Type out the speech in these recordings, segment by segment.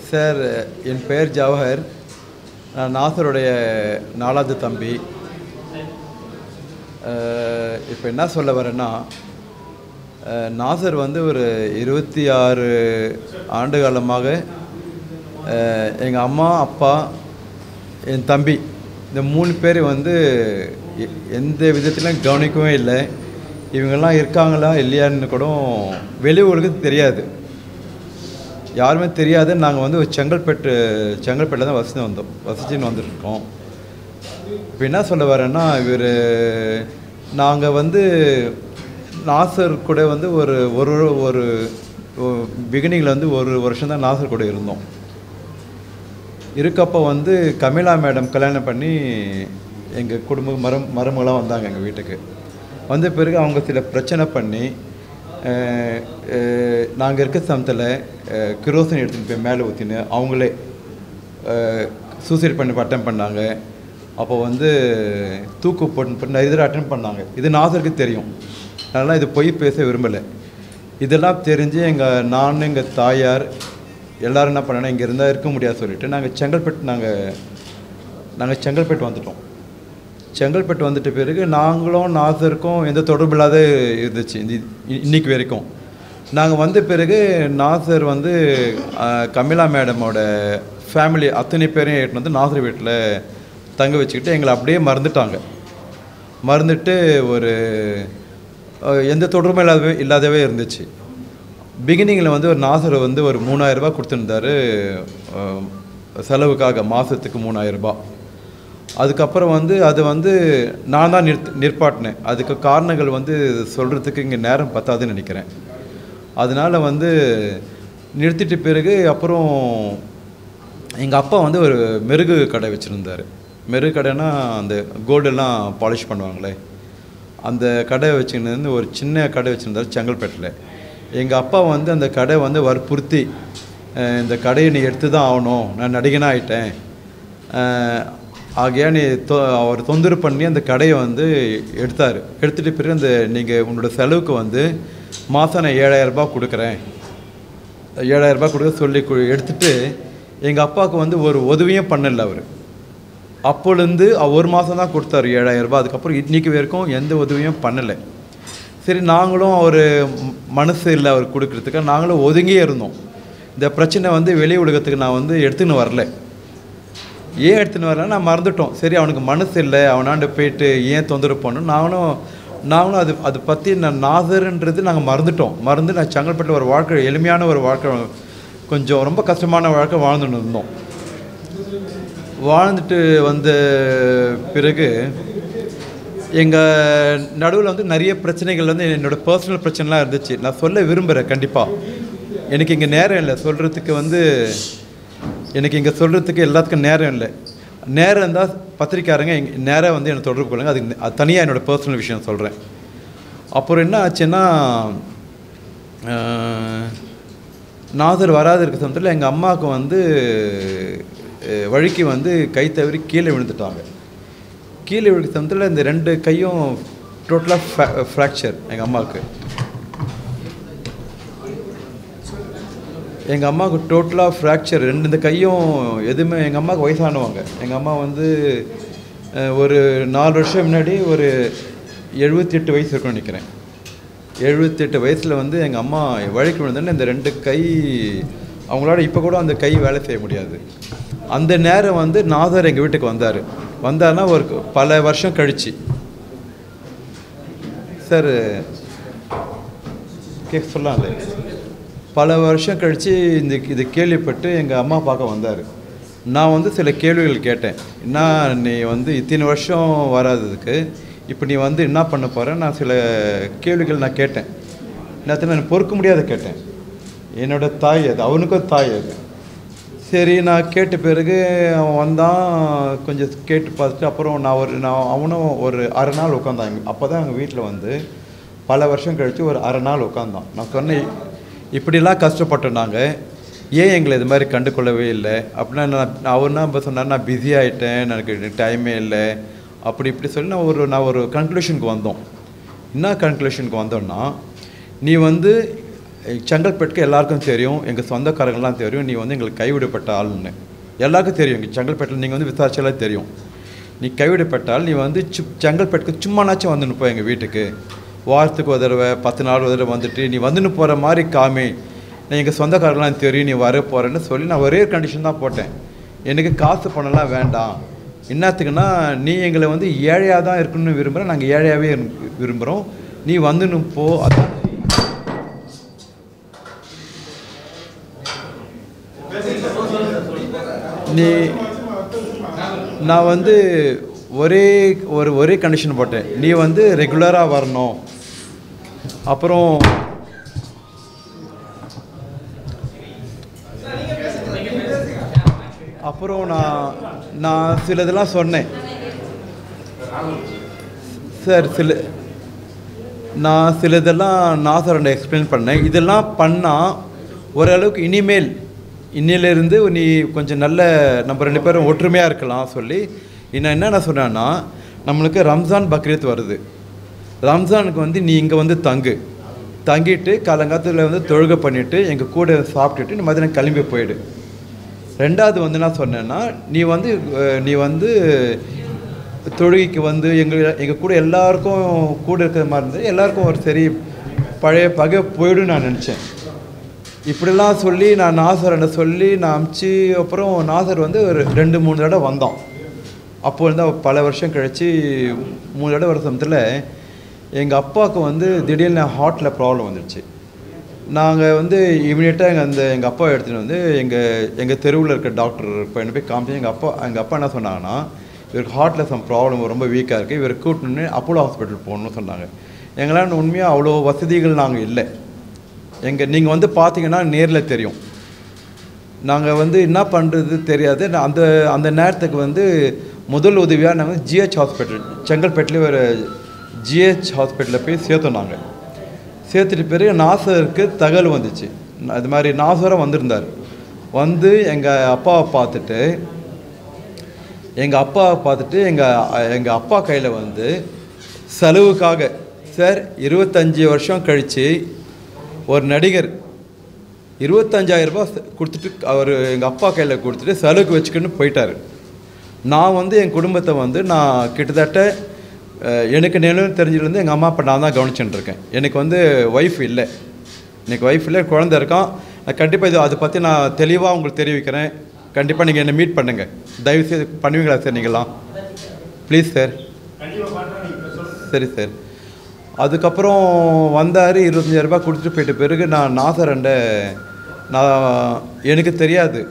Sir என் பெயர் ஜவஹர் நான் நாசருடைய நாலாவது தம்பி இப்போ என்ன சொல்ல வரேன்னா அஹ், நாசர் வந்து ஒரு இருபத்தி ஆறு ஆண்டு காலமாக எங்கள் அம்மா அப்பா என் தம்பி இந்த மூணு பேர் வந்து எ- எந்த விதத்திலும் கவனிக்கவே இல்லை இவங்கெல்லாம் இருக்காங்களா இல்லையான்னு கூட வெளி உலகத்துக்கு தெரியாது யாருமே தெரியாது நாங்கள் வந்து ஒரு செங்கல்பட்டு செங்கல்பேட்டில் தான் வசித்து வந்தோம் வசிச்சுன்னு வந்துட்டுருக்கோம் இப்போ என்ன சொல்ல வரேன்னா இவர் நாங்கள் வந்து நாசர் கூட வந்து ஒரு ஒரு ஒரு பிகினிங்கில் வந்து ஒரு வருஷம் தான் நாசர் கூட இருந்தோம் இருக்கப்போ வந்து கமிலா மேடம் கல்யாணம் பண்ணி எங்கள் குடும்ப மரம் மருமகளாக வந்தாங்க எங்கள் வீட்டுக்கு வந்த பிறகு அவங்க சில பிரச்சனை பண்ணி நாங்கள் இருக்க சமயத்தில் கிரோசன் எடுத்துகிட்டு போய் மேலே ஊற்றின்னு அவங்களே சூசைட் பண்ணி அட்டன் பண்ணாங்க அப்போ வந்து தூக்கு போட்டு போட்டு நிறைய தடவை அட்டன் பண்ணாங்க இது நாசருக்கு தெரியும் அதனால் இது பொய் பேச விரும்பலை இதெல்லாம் தெரிஞ்சு எங்கள் நான் எங்கள் தாயார் எல்லாரும் என்ன பண்ணோன்னா இங்கே இருந்தால் இருக்க முடியாது சொல்லிட்டு நாங்கள் செங்கல்பட்டு நாங்கள் நாங்கள் செங்கல்பட்டு வந்துட்டோம் செங்கல்பட்டு வந்துட்ட பிறகு நாங்களும் நாசருக்கும் எந்த தொடர்பு இல்லாத இருந்துச்சு இந்த இ- இன்னைக்கு வரைக்கும் நாங்கள் வந்த பிறகு நாசர் வந்து அஹ், கமிலா மேடமோட ஃபேமிலி அத்தனை பேரையும் ஏற்றிட்டு வந்து நாசர் வீட்டில் தங்க வச்சுக்கிட்டு எங்களை அப்படியே மறந்துட்டாங்க மறந்துட்டு ஒரு அஹ், எந்த தொடர்பும் இல்லாதவே இல்லாதவே இருந்துச்சு பிகினிங்கில் வந்து ஒரு நாசர் வந்து ஒரு மூணாயிரம் ரூபாய் கொடுத்துருந்தாரு அஹ், செலவுக்காக மாதத்துக்கு மூணாயிரம் ரூபாய் அதுக்கப்புறம் வந்து அது வந்து நான் தான் நிறுத் நிற்பாட்டினேன் அதுக்கு காரணங்கள் வந்து சொல்கிறதுக்கு இங்கே நேரம் பத்தாதுன்னு நினைக்கிறேன் அதனால் வந்து நிறுத்திட்ட பிறகு அப்புறம் எங்கள் அப்பா வந்து ஒரு மெருகு கடை வச்சுருந்தார் மெருகு கடைனா அந்த கோல்டெல்லாம் பாலிஷ் பண்ணுவாங்களே அந்த கடை வச்சுருந்து ஒரு சின்ன கடை வச்சுருந்தார் செங்கல்பேட்டில் எங்கள் அப்பா வந்து அந்த கடை வந்து வற்புறுத்தி அஹ், இந்த கடையை நீ எடுத்து தான் ஆகணும் நான் நடிகனாக ஆயிட்டேன் அஹ், ஆகையா நீ தொ அவர் தொந்தரவு பண்ணி அந்த கடையை வந்து எடுத்தார் எடுத்துகிட்டு பிறகு அந்த நீங்கள் உன்னோட செலவுக்கு வந்து மாதம் நான் ஏழாயிரம் ரூபாய் கொடுக்குறேன் ஏழாயிரம் ரூபாய் கொடுக்க சொல்லி கு- எடுத்துட்டு எங்கள் அப்பாவுக்கு வந்து ஒரு உதவியும் பண்ணல அவர் அப்போலேருந்து ஒரு மாதம் தான் கொடுத்தாரு ஏழாயிரம் ரூபாய் அதுக்கப்புறம் இன்னைக்கு வரைக்கும் எந்த உதவியும் பண்ணலை சரி நாங்களும் ஒரு ம- மனசு இல்லை அவர் கொடுக்கறதுக்கு நாங்களும் ஒதுங்கியே இருந்தோம் இந்த பிரச்சனை வந்து வெளி உலகத்துக்கு நான் வந்து எடுத்துன்னு வரல ஏன் எடுத்துன்னு வரல நான் மறந்துட்டோம் சரி அவனுக்கு மனசு இல்லை அவனாண்டு போயிட்டு ஏன் தொந்தரவு பண்ணணும் நாங்களும் நாங்களும் அது அதை பற்றி நான் நாதர்ன்றது நாங்கள் மறந்துட்டோம் மறந்து நான் செங்கல்பட்டில் ஒரு வாழ்க்கை எளிமையான ஒரு வாழ்க்கை கொஞ்சம் ரொம்ப கஷ்டமான வாழ்க்கை வாழ்ந்துட்டு இருந்தோம் வாழ்ந்துட்டு வந்த பிறகு எங்கள் நடுவில் வந்து நிறைய பிரச்சனைகள் வந்து என்னோடய பர்சனல் பிரச்சனைலாம் இருந்துச்சு நான் சொல்ல விரும்புகிறேன் கண்டிப்பாக எனக்கு இங்கே நேரம் இல்லை சொல்கிறதுக்கு வந்து எனக்கு இங்கே சொல்கிறதுக்கு எல்லாத்துக்கும் நேரம் இல்லை நேரம் இருந்தால் பத்திரிக்காரங்க இங்க நேராக வந்து என்னை தொடர்பு கொள்ளுங்க அது அது தனியாக என்னோடய பர்சனல் விஷயம் சொல்கிறேன் அப்புறம் என்ன ஆச்சுன்னா அஹ், நாதர் வராது இருக்க சமயத்தில் எங்கள் அம்மாவுக்கு வந்து அஹ், வழுக்கி வந்து கை தவறி கீழே விழுந்துட்டாங்க கீழே விழுக்க சமயத்தில் இந்த ரெண்டு கையும் டோட்டலாக ஃப்ராக்சர் எங்கள் அம்மாவுக்கு எங்கள் அம்மாவுக்கு டோட்டலாக ஃப்ராக்சர் ரெண்டு இந்த கையும் எதுவுமே எங்கள் அம்மாவுக்கு வயசானவங்க எங்கள் அம்மா வந்து அஹ், ஒரு நாலு வருஷம் முன்னாடி ஒரு எழுபத்தி எட்டு வயசு இருக்கும்னு நினைக்கிறேன் எழுபத்தெட்டு வயசில் வந்து எங்கள் அம்மா வழிக்கு விழுந்தோன்னே இந்த ரெண்டு கை அவங்களால இப்போ கூட அந்த கை வேலை செய்ய முடியாது அந்த நேரம் வந்து நாதர் எங்கள் வீட்டுக்கு வந்தார் வந்தார்னா ஒரு பல வருஷம் கழிச்சு சார் கேட்க சொல்லலாம்ல பல வருஷம் கழித்து இந்த இது கேள்விப்பட்டு எங்கள் அம்மா பார்க்க வந்தார் நான் வந்து சில கேள்விகள் கேட்டேன் என்ன நீ வந்து இத்தனை வருஷம் வராததுக்கு இப்போ நீ வந்து என்ன பண்ண போகிற நான் சில கேள்விகள் நான் கேட்டேன் நேற்று நான் பொறுக்க முடியாத கேட்டேன் என்னோட தாய் அது அவனுக்கும் தாய் அது சரி நான் கேட்ட பிறகு அவன் வந்தான் கொஞ்சம் கேட்டு பார்த்துட்டு அப்புறம் நான் ஒரு நான் அவனும் ஒரு அரை நாள் உட்காந்தான் அப்போ தான் எங்கள் வீட்டில் வந்து பல வருஷம் கழித்து ஒரு அரை நாள் உட்காந்தான் நான் சொன்னேன் இப்படிலாம் கஷ்டப்பட்டோம் நாங்கள் ஏன் எங்களை இது மாதிரி கண்டு கொள்ளவே இல்லை அப்படின்னா நான் அவர் என்ன இப்போ சொன்னார் நான் பிஸி ஆகிட்டேன் எனக்கு டைமே இல்லை அப்படி இப்படி சொல்லி நான் ஒரு நான் ஒரு கன்க்ளூஷனுக்கு வந்தோம் என்ன கன்க்ளூஷனுக்கு வந்தோன்னா நீ வந்து செங்கல்பட்டுக்கு எல்லாருக்கும் தெரியும் எங்கள் சொந்தக்காரங்களாம் தெரியும் நீ வந்து எங்களுக்கு கைவிடப்பட்ட ஆள்னு எல்லாருக்கும் தெரியும் இங்கே செங்கல்பட்டில் நீங்கள் வந்து விசாரிச்சாலே தெரியும் நீ கைவிடப்பட்டால் நீ வந்து சு செங்கல்பட்டுக்கு சும்மானாச்சும் வந்துன்னு போ எங்கள் வீட்டுக்கு வாரத்துக்கு ஒரு தடவை பத்து நாள் ஒரு தடவை வந்துட்டு நீ வந்துன்னு போகிற மாதிரி காமி நான் எங்கள் சொந்தக்காரங்களாம் தெரியும் நீ வர போகிறேன்னு சொல்லி நான் ஒரே கண்டிஷன் தான் போட்டேன் எனக்கு காசு பணம்லாம் வேண்டாம் என்னத்துக்குன்னா நீ எங்களை வந்து ஏழையாக தான் இருக்கணும்னு விரும்புகிறேன் நாங்கள் ஏழையாகவே விரும்புகிறோம் நீ வந்துன்னு போ அதான் நீ நான் வந்து ஒரே ஒரு ஒரே கண்டிஷன் போட்டேன் நீ வந்து ரெகுலராக வரணும் அப்புறம் அப்புறம் நான் நான் சிலதெல்லாம் சொன்னேன் சார் சில நான் சிலதெல்லாம் நாசரண்ட எக்ஸ்பிளைன் பண்ணேன் இதெல்லாம் பண்ணால் ஓரளவுக்கு இனிமேல் இன்னிலிருந்து நீ கொஞ்சம் நல்ல நம்ம ரெண்டு பேரும் ஒற்றுமையாக இருக்கலாம் சொல்லி நான் என்னென்ன சொன்னேன்னா நம்மளுக்கு ரம்ஜான் பக்ரீத் வருது ரம்ஜானுக்கு வந்து நீ இங்கே வந்து தங்கு தங்கிட்டு காலங்காலத்தில் வந்து தொழுகை பண்ணிவிட்டு எங்கள் கூட சாப்பிட்டுட்டு நீ மதியம் கிளம்பி போயிடு ரெண்டாவது வந்து நான் சொன்னேன்னா நீ வந்து அஹ், நீ வந்து தொழுகைக்கு வந்து எங்கள் எங்கள் கூட எல்லாருக்கும் கூட இருக்கிற மாதிரி இருந்தது எல்லாருக்கும் ஒரு சரி பழைய பகை போயிடும் நான் நினச்சேன் இப்படிலாம் சொல்லி நான் நாசரனை சொல்லி நான் அமுச்சு அப்புறம் நாசர் வந்து ஒரு ரெண்டு மூணு தடவை வந்தோம் அப்போ வந்து அவ பல வருஷம் கழித்து மூணு தடவை வர சமயத்தில் எங்கள் அப்பாவுக்கு வந்து திடீர்னு ஹார்ட்டில் ப்ராப்ளம் வந்துடுச்சு நாங்கள் வந்து இமீடியட்டாக எங்கள் அந்த எங்கள் அப்பா எடுத்துகிட்டு வந்து எங்கள் எங்கள் தெருவில் இருக்க டாக்டர் பையனை போய் காமிச்சு எங்கள் அப்பா எங்கள் அப்பா என்ன சொன்னாங்கன்னா இவருக்கு ஹார்ட்டில் சம் ப்ராப்ளம் ரொம்ப வீக்காக இருக்குது இவர் கூட்டணுன்னு அப்போலோ ஹாஸ்பிட்டல் போகணும்னு சொன்னாங்க எங்களால் உண்மையாக அவ்வளோ வசதிகள் நாங்கள் இல்லை எங்கள் நீங்கள் வந்து பார்த்தீங்கன்னா நேரில் தெரியும் நாங்கள் வந்து என்ன பண்ணுறது தெரியாது நான் அந்த அந்த நேரத்துக்கு வந்து முதல் உதவியாக நாங்கள் ஜிஹெச் ஹாஸ்பிட்டல் செங்கல்பேட்டில் ஒரு ஜிஹெச் ஹாஸ்பிட்டலில் போய் சேர்த்தோம் நாங்கள் சேர்த்துட்டு பிறகு நாசருக்கு தகவல் வந்துச்சு அது மாதிரி நாசரம் வந்திருந்தார் வந்து எங்கள் அப்பாவை பார்த்துட்டு எங்கள் அப்பாவை பார்த்துட்டு எங்கள் எங்கள் அப்பா கையில் வந்து செலவுக்காக சார் இருபத்தஞ்சி வருஷம் கழித்து ஒரு நடிகர் இருபத்தஞ்சாயிரம் ரூபாய் செ- கொடுத்துட்டு அவர் எங்கள் அப்பா கையில் கொடுத்துட்டு செலவுக்கு வச்சுக்கின்னு போயிட்டார் நான் வந்து என் குடும்பத்தை வந்து நான் கிட்டத்தட்ட அஹ், எனக்கு நினைவு தெரிஞ்சிருந்து எங்கள் அம்மா அப்பா நான் தான் கவனிச்சுட்டு இருக்கேன் எனக்கு வந்து ஒய்ஃப் இல்லை எனக்கு ஒய்ஃப் இல்லை குழந்தை இருக்கான் நான் கண்டிப்பாக இது அதை பற்றி நான் தெளிவாக உங்களுக்கு தெரிவிக்கிறேன் கண்டிப்பாக நீங்கள் என்னை மீட் பண்ணுங்கள் தயவுசெய்து பண்ணுவீங்களா சார் நீங்களாம் ப்ளீஸ் சார் சரி சார் அதுக்கப்புறம் வந்தார் இருபத்தஞ்சாயிரம் ரூபாய் கொடுத்துட்டு போயிட்ட பிறகு நான் நாசரண்ட நான் எனக்கு தெரியாது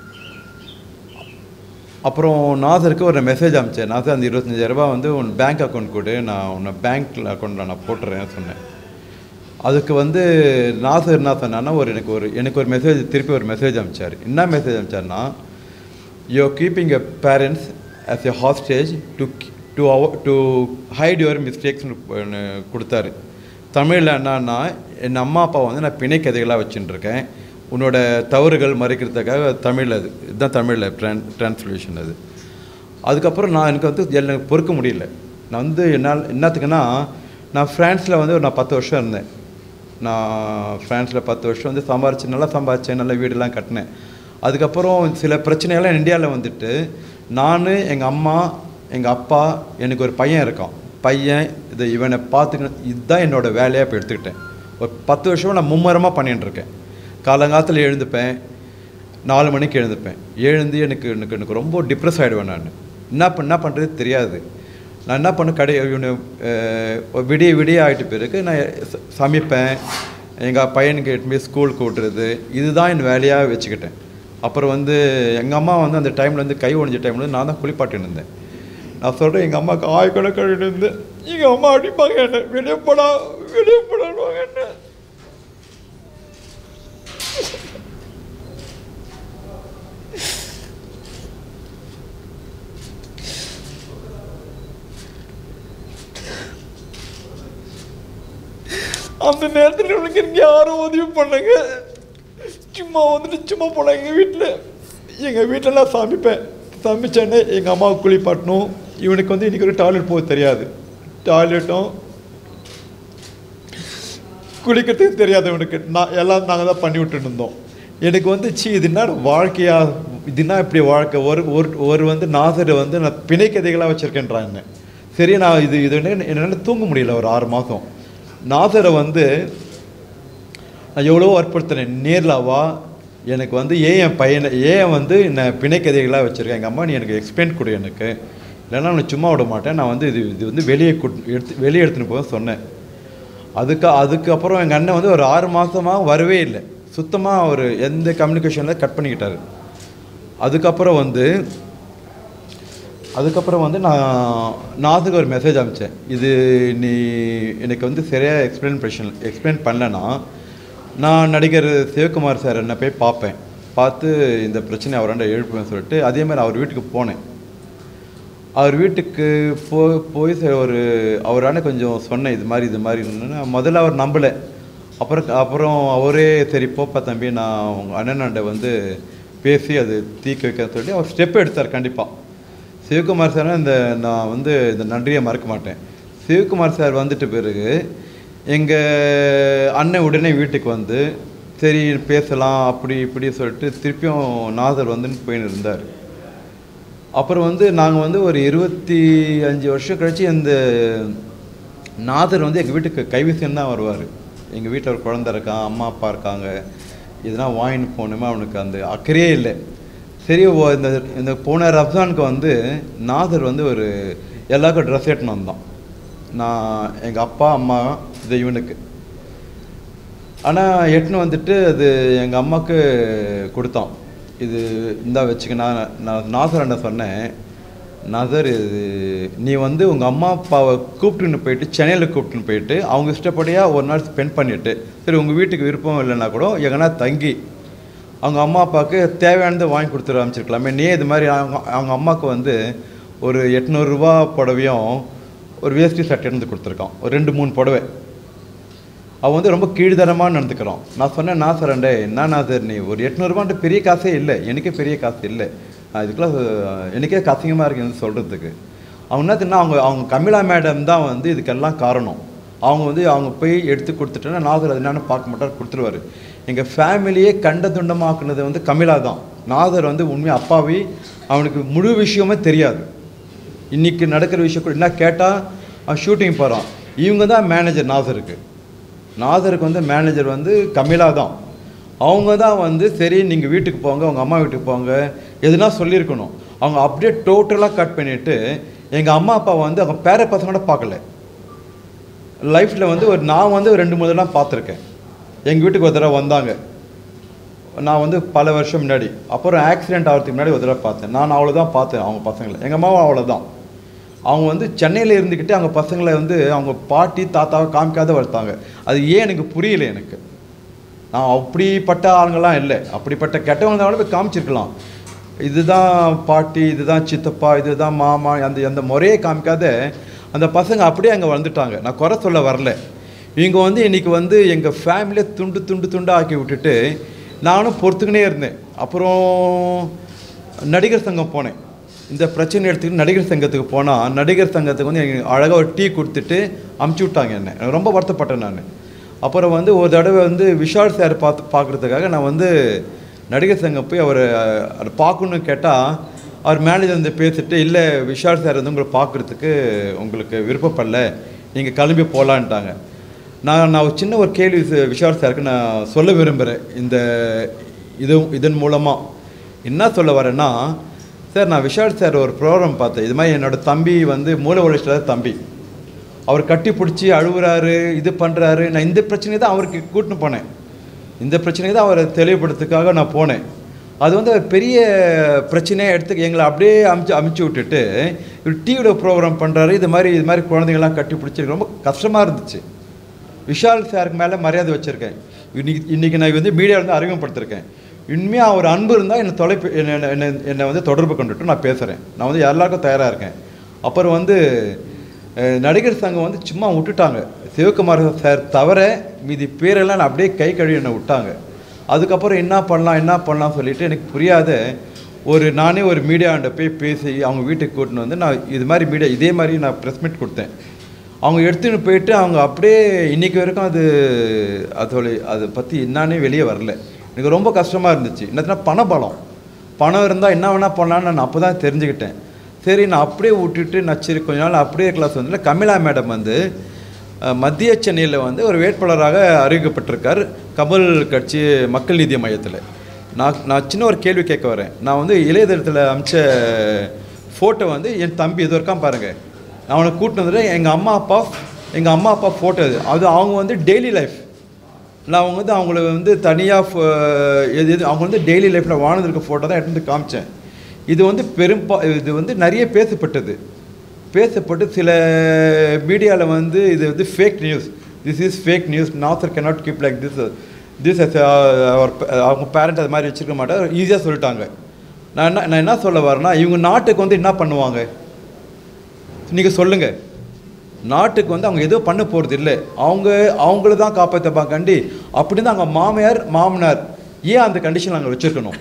அப்புறம் நாசருக்கு ஒரு மெசேஜ் அனுப்பிச்சேன் நாசர் அந்த இருபத்தஞ்சாயிரம் ரூபாய் வந்து உன் பேங்க் அக்கௌண்ட் கொடு நான் உன்னை பேங்க் அக்கௌண்ட்டில் நான் போட்டுறேன்னு சொன்னேன் அதுக்கு வந்து நாசர் என்ன சொன்னான்னா ஒரு எனக்கு ஒரு எனக்கு ஒரு மெசேஜ் திருப்பி ஒரு மெசேஜ் அனுப்பிச்சார் என்ன மெசேஜ் அனுப்பிச்சார்னா you keeping a parents as a hostage to to to hide your மிஸ்டேக்ஸ்னு கொடுத்தாரு தமிழில் என்னன்னா என் அம்மா அப்பா வந்து நான் பிணை கதைகளாக வச்சுட்டு இருக்கேன் உன்னோட தவறுகள் மறைக்கிறதுக்காக தமிழில் அது இதுதான் தமிழில் ட்ரான் ட்ரான்ஸ்லேஷன் அது அதுக்கப்புறம் நான் எனக்கு வந்து எனக்கு பொறுக்க முடியல நான் வந்து என்னால் என்னத்துக்குன்னா நான் ஃப்ரான்ஸில் வந்து ஒரு நான் பத்து வருஷம் இருந்தேன் நான் ஃப்ரான்ஸில் பத்து வருஷம் வந்து சம்பாரிச்சு நல்லா சம்பாரிச்சேன் நல்ல வீடெல்லாம் கட்டினேன் அதுக்கப்புறம் சில பிரச்சனைகள்லாம் இந்தியாவில் வந்துட்டு நான் எங்கள் அம்மா எங்கள் அப்பா எனக்கு ஒரு பையன் இருக்கான் பையன் இதை இவனை பார்த்துக்கணும் இதுதான் என்னோட வேலையாக இப்போ எடுத்துக்கிட்டேன் ஒரு பத்து வருஷமாக நான் மும்மரமாக பண்ணிட்டு இருக்கேன் காலங்காலத்தில் எழுந்துப்பேன் நாலு மணிக்கு எழுந்துப்பேன் எழுந்து எனக்கு எனக்கு எனக்கு ரொம்ப டிப்ரெஸ் ஆகிடுவேன் நான் என்ன பண்ண என்ன பண்ணுறது தெரியாது நான் என்ன பண்ண கடை இவனு, அஹ், ஒரு விடிய விடிய ஆகிட்ட பிறகு நான் ச- சமைப்பேன் எங்கள் பையனுக்கு எட்டுமே ஸ்கூலுக்கு விட்டுறது இதுதான் என் வேலையாக வச்சுக்கிட்டேன் அப்புறம் வந்து எங்கள் அம்மா வந்து அந்த டைமில் வந்து கை ஒழிஞ்ச டைமில் வந்து நான் தான் குளிப்பாட்டின்னு இருந்தேன் நான் சொல்கிறேன் எங்கள் அம்மாவுக்கு ஆய்க்கணக்காக இருந்தேன் எங்கள் அம்மா அடிப்பாங்க என்ன வெளியே போடா வெளியே போடாடுவாங்க என்ன அந்த நேரத்தில் உனக்கு எனக்கு யாரும் உதவி பண்ணுங்க சும்மா வந்துட்டு சும்மா போனேன் எங்கள் வீட்டில் எங்கள் வீட்டில் நான் சமைப்பேன் சமைச்சேன்னே எங்கள் அம்மாவுக்கு குளிப்பாட்டணும் இவனுக்கு வந்து இன்றைக்கி ஒரு டாய்லெட் போக தெரியாது டாய்லெட்டும் குளிக்கிறதுக்கு தெரியாதவனுக்கு நான் எல்லாம் நாங்கள் தான் பண்ணி விட்டுட்டு இருந்தோம் எனக்கு வந்து சி இது என்ன வாழ்க்கையா இது என்ன இப்படி வாழ்க்கை ஒரு ஒரு ஒரு வந்து நாசரை வந்து நான் பிணை கதைகளாக வச்சுருக்கேன்றான் என்ன சரி நான் இது இது என்ன- என்னால் தூங்க முடியல ஒரு ஆறு மாதம் நாசரை வந்து நான் எவ்வளோ வற்புறுத்தினேன் நேரில் வா எனக்கு வந்து ஏன் என் பையனை ஏன் வந்து என்னை பிணைக்கதைகளாக வச்சுருக்கேன் எங்கள் அம்மா நீ எனக்கு எக்ஸ்பிளைன் கொடு எனக்கு இல்லைன்னா நான் சும்மா விட மாட்டேன் நான் வந்து இது இது வந்து வெளியே கூட் எடுத்து வெளியே எடுத்துன்னு போக சொன்னேன் அதுக்கு அதுக்கப்புறம் எங்கள் அண்ணன் வந்து ஒரு ஆறு மாதமாக வரவே இல்லை சுத்தமாக ஒரு எந்த கம்யூனிகேஷனில் கட் பண்ணிக்கிட்டாரு அதுக்கப்புறம் வந்து அதுக்கப்புறம் வந்து நான் நாதுக்கு ஒரு மெசேஜ் அனுப்பிச்சேன் இது நீ எனக்கு வந்து சரியாக எக்ஸ்பிளைன் பிரச்சனை எக்ஸ்பிளைன் பண்ணலன்னா நான் நடிகர் சிவகுமார் சார் என்ன போய் பார்ப்பேன் பார்த்து இந்த பிரச்சனை அவராண்ட எழுப்புவேன் சொல்லிட்டு அதே மாதிரி அவர் வீட்டுக்கு போனேன் அவர் வீட்டுக்கு போ போய் சரி ஒரு அவரான கொஞ்சம் சொன்னேன் இது மாதிரி இது மாதிரி இருந்ததுன்னு முதல்ல அவர் நம்பலை அப்புறம் அப்புறம் அவரே சரி போப்பா தம்பி நான் உங்கள் அண்ணனாண்ட வந்து பேசி அது தீக்க வைக்க சொல்லி அவர் ஸ்டெப் எடுத்தார் கண்டிப்பாக சிவகுமார் சார் இந்த நான் வந்து இந்த நன்றியை மறக்க மாட்டேன் சிவகுமார் சார் வந்துட்ட பிறகு எங்கள் அண்ணன் உடனே வீட்டுக்கு வந்து சரி பேசலாம் அப்படி இப்படி சொல்லிட்டு திருப்பியும் நாதர் வந்துன்னு போயின்னு இருந்தார் அப்புறம் வந்து நாங்கள் வந்து ஒரு இருபத்தி அஞ்சு வருஷம் கழிச்சு இந்த நாதர் வந்து எங்கள் வீட்டுக்கு கைவிசியம் தான் வருவார் எங்கள் வீட்டில் ஒரு குழந்த இருக்கான் அம்மா அப்பா இருக்காங்க இதெல்லாம் வாங்கின்னு போகணுமே அவனுக்கு அந்த அக்கறையே இல்லை சரி ஓ- இந்த இந்த போன ரம்ஜானுக்கு வந்து நாதர் வந்து ஒரு எல்லாருக்கும் ட்ரெஸ் எடுத்துன்னு வந்தான் நான் எங்கள் அப்பா அம்மா இது இவனுக்கு ஆனால் எட்டுன்னு வந்துட்டு அது எங்கள் அம்மாவுக்கு கொடுத்தான் இது இந்தா வச்சுக்க நான் நான் நாசர் என்ன சொன்னேன் நாசர் இது நீ வந்து உங்கள் அம்மா அப்பாவை கூப்பிட்டுன்னு போயிட்டு சென்னையில் கூப்பிட்டுன்னு போயிட்டு அவங்க இஷ்டப்படியாக ஒரு நாள் ஸ்பெண்ட் பண்ணிவிட்டு சரி உங்கள் வீட்டுக்கு விருப்பம் இல்லைன்னா கூட எங்கன்னா தங்கி அவங்க அம்மா அப்பாவுக்கு தேவையானதை வாங்கி கொடுத்துட ஆரம்பிச்சிருக்கலாமே நீ இது மாதிரி அவங்க அவங்க அம்மாவுக்கு வந்து ஒரு எட்நூறுரூவா புடவையும் ஒரு வேஷ்டி சட்டை இருந்து கொடுத்துருக்கான் ஒரு ரெண்டு மூணு புடவை அவன் வந்து ரொம்ப கீழ்தரமாக நடந்துக்கிறான் நான் சொன்னேன் நான் சரண்டே என்ன நான் சார் நீ ஒரு எட்நூறுபான்ட்டு பெரிய காசே இல்லை எனக்கே பெரிய காசு இல்லை நான் இதுக்கெல்லாம் அஹ், எனக்கே கசிங்கமாக இருக்கு எனக்கு சொல்கிறதுக்கு அவங்க என்ன தெரியுமா, அவங்க அவங்க கமிலா மேடம் தான் வந்து இதுக்கெல்லாம் காரணம் அவங்க வந்து அவங்க போய் எடுத்து கொடுத்துட்டோன்னா நாகர் அது என்னன்னு பார்க்க மாட்டார் கொடுத்துருவாரு எங்கள் ஃபேமிலியே கண்ட துண்டமாக்குனது வந்து கமிலா தான் நாதர் வந்து உண்மையாக அப்பாவி அவனுக்கு முழு விஷயமே தெரியாது இன்னைக்கு நடக்கிற விஷயம் கூட என்ன கேட்டால் அவன் ஷூட்டிங் போகிறான் இவங்க தான் மேனேஜர் நாசருக்கு நாசருக்கு வந்து மேனேஜர் வந்து கமிலா தான் அவங்க தான் வந்து சரி நீங்கள் வீட்டுக்கு போங்க உங்கள் அம்மா வீட்டுக்கு போங்க எதுனா சொல்லியிருக்கணும் அவங்க அப்படியே டோட்டலாக கட் பண்ணிவிட்டு எங்கள் அம்மா அப்பா வந்து அவங்க பேர பசங்களோட பார்க்கல லைஃப்பில் வந்து ஒரு நான் வந்து ஒரு ரெண்டு மூணு தடவை பார்த்துருக்கேன் எங்கள் வீட்டுக்கு ஒரு தடவை வந்தாங்க நான் வந்து பல வருஷம் முன்னாடி அப்புறம் ஆக்சிடென்ட் ஆகிறதுக்கு முன்னாடி ஒரு தடவை பார்த்தேன் நான் அவ்வளோ தான் பார்த்தேன் அவங்க பசங்களை எங்கள் அம்மாவும் அவ்வளோதான் அவங்க வந்து சென்னையில் இருந்துக்கிட்டு அவங்க பசங்களை வந்து அவங்க பாட்டி தாத்தாவை காமிக்காத வளர்த்தாங்க அது ஏன் எனக்கு புரியல எனக்கு நான் அப்படிப்பட்ட ஆளுங்கெல்லாம் இல்லை அப்படிப்பட்ட கெட்டவங்க தான் போய் காமிச்சிருக்கலாம் இதுதான் பாட்டி இதுதான் சித்தப்பா இதுதான் மாமா அந்த அந்த முறையே காமிக்காத அந்த பசங்க அப்படியே அங்கே வந்துட்டாங்க நான் குறை சொல்ல வரல இவங்க வந்து இன்னைக்கு வந்து எங்கள் ஃபேமிலியை துண்டு துண்டு துண்டாக ஆக்கி விட்டுட்டு நானும் பொறுத்துக்கினே இருந்தேன் அப்புறம் நடிகர் சங்கம் போனேன் இந்த பிரச்சனை எடுத்துக்கிட்டு நடிகர் சங்கத்துக்கு போனால் நடிகர் சங்கத்துக்கு வந்து எனக்கு அழகாக ஒரு டீ கொடுத்துட்டு அமுச்சு விட்டாங்க என்ன எனக்கு ரொம்ப வருத்தப்பட்டேன் நான் அப்புறம் வந்து ஒரு தடவை வந்து விஷால் சார் பார்த்து பார்க்குறதுக்காக நான் வந்து நடிகர் சங்கம் போய் அவர் அதை பார்க்கணுன்னு கேட்டால் அவர் மேனேஜர் வந்து பேசிட்டு இல்லை விஷால் சார் வந்து உங்களை பார்க்குறதுக்கு உங்களுக்கு விருப்பப்படல நீங்கள் கிளம்பி போகலான்ட்டாங்க நான் நான் ஒரு சின்ன ஒரு கேள்வி ச- விஷால் சாருக்கு நான் சொல்ல விரும்புகிறேன் இந்த இது இதன் மூலமாக என்ன சொல்ல வரேன்னா சார் நான் விஷால் சார் ஒரு ப்ரோக்ராம் பார்த்தேன் இது மாதிரி என்னோட தம்பி வந்து மூல உழைச்சில் தம்பி அவர் கட்டி பிடிச்சி அழுகுறாரு இது பண்ணுறாரு நான் இந்த பிரச்சனையை தான் அவருக்கு கூட்டின்னு போனேன் இந்த பிரச்சனையை தான் அவரை தெளிவுபடுத்துக்காக நான் போனேன் அது வந்து ஒரு பெரிய பிரச்சனையாக எடுத்து எங்களை அப்படியே அமுச்சு அமுச்சு விட்டுட்டு இவர் டிவியில் ப்ரோக்ராம் பண்ணுறாரு இது மாதிரி இது மாதிரி குழந்தைங்கள்லாம் கட்டி பிடிச்சி எனக்கு ரொம்ப கஷ்டமாக இருந்துச்சு விஷால் சாருக்கு மேலே மரியாதை வச்சுருக்கேன் இன்னைக்கு இன்றைக்கி நான் வந்து மீடியாவில் வந்து அறிமுகப்படுத்திருக்கேன் உண்மையாக ஒரு அன்பு இருந்தால் என்னை தொலைப்பு என்னை என்னை என்னை வந்து தொடர்பு கொண்டுட்டு நான் பேசுகிறேன் நான் வந்து எல்லாருக்கும் தயாராக இருக்கேன் அப்புறம் வந்து அஹ், நடிகர் சங்கம் வந்து சும்மா விட்டுட்டாங்க சிவகுமார் சார் தவிர மீதி பேரெல்லாம் நான் அப்படியே கை கழுவி என்னை விட்டாங்க அதுக்கப்புறம் என்ன பண்ணலாம் என்ன பண்ணலாம் சொல்லிட்டு எனக்கு புரியாத ஒரு நானே ஒரு மீடியாண்ட போய் பேசி அவங்க வீட்டுக்கு கூட்டின்னு வந்து நான் இது மாதிரி மீடியா இதே மாதிரி நான் ப்ரெஸ் மீட் கொடுத்தேன் அவங்க எடுத்துன்னு போயிட்டு அவங்க அப்படியே இன்னைக்கு வரைக்கும் அது அதோட அதை பற்றி என்னன்னே வெளியே வரல எனக்கு ரொம்ப கஷ்டமாக இருந்துச்சு என்னதுன்னா பணபலம் பணம் இருந்தால் என்ன வேணால் பண்ணலான்னு நான் அப்போ தான் தெரிஞ்சுக்கிட்டேன் சரி நான் அப்படியே விட்டுட்டு நான் சரி கொஞ்ச நாள் அப்படியே கிளாஸ் வந்து கமிலா மேடம் வந்து அஹ், மத்திய சென்னையில் வந்து ஒரு வேட்பாளராக அறிவிக்கப்பட்டிருக்கார் கமல் கட்சி மக்கள் நீதி மையத்தில் நான் நான் சின்ன ஒரு கேள்வி கேட்க வரேன் நான் வந்து இளையதளத்தில் அமிச்ச ஃபோட்டோ வந்து என் தம்பி இது வரைக்கும் பாருங்கள் நான் அவனை கூட்டினு வந்துட்டு எங்கள் அம்மா அப்பா எங்கள் அம்மா அப்பா ஃபோட்டோ இது அது அவங்க வந்து டெய்லி லைஃப் நான் அவங்க வந்து அவங்கள வந்து தனியாக எது எது அவங்க வந்து டெய்லி லைஃப்பில் வாழ்ந்திருக்க ஃபோட்டோ தான் எடுத்து வந்து காமிச்சேன் இது வந்து பெரும்பா இது வந்து நிறைய பேசப்பட்டது பேசப்பட்டு சில மீடியாவில் வந்து இது வந்து fake news this is fake news Nassar cannot keep like this this அவர் அவங்க பேரண்ட் அது மாதிரி வச்சுருக்க மாட்டார் ஈஸியாக சொல்லிட்டாங்க நான் என்ன நான் என்ன சொல்ல வரேன்னா இவங்க நாட்டுக்கு வந்து என்ன பண்ணுவாங்க நீங்கள் சொல்லுங்கள் நாட்டுக்கு வந்து அவங்க எதுவும் பண்ண போகிறது இல்லை அவங்க அவங்கள தான் காப்பாற்றப்பாங்க கண்டி அப்படின்னு அவங்க மாமியார் மாமனார் ஏன் அந்த கண்டிஷன் நாங்கள் வச்சுருக்கணும்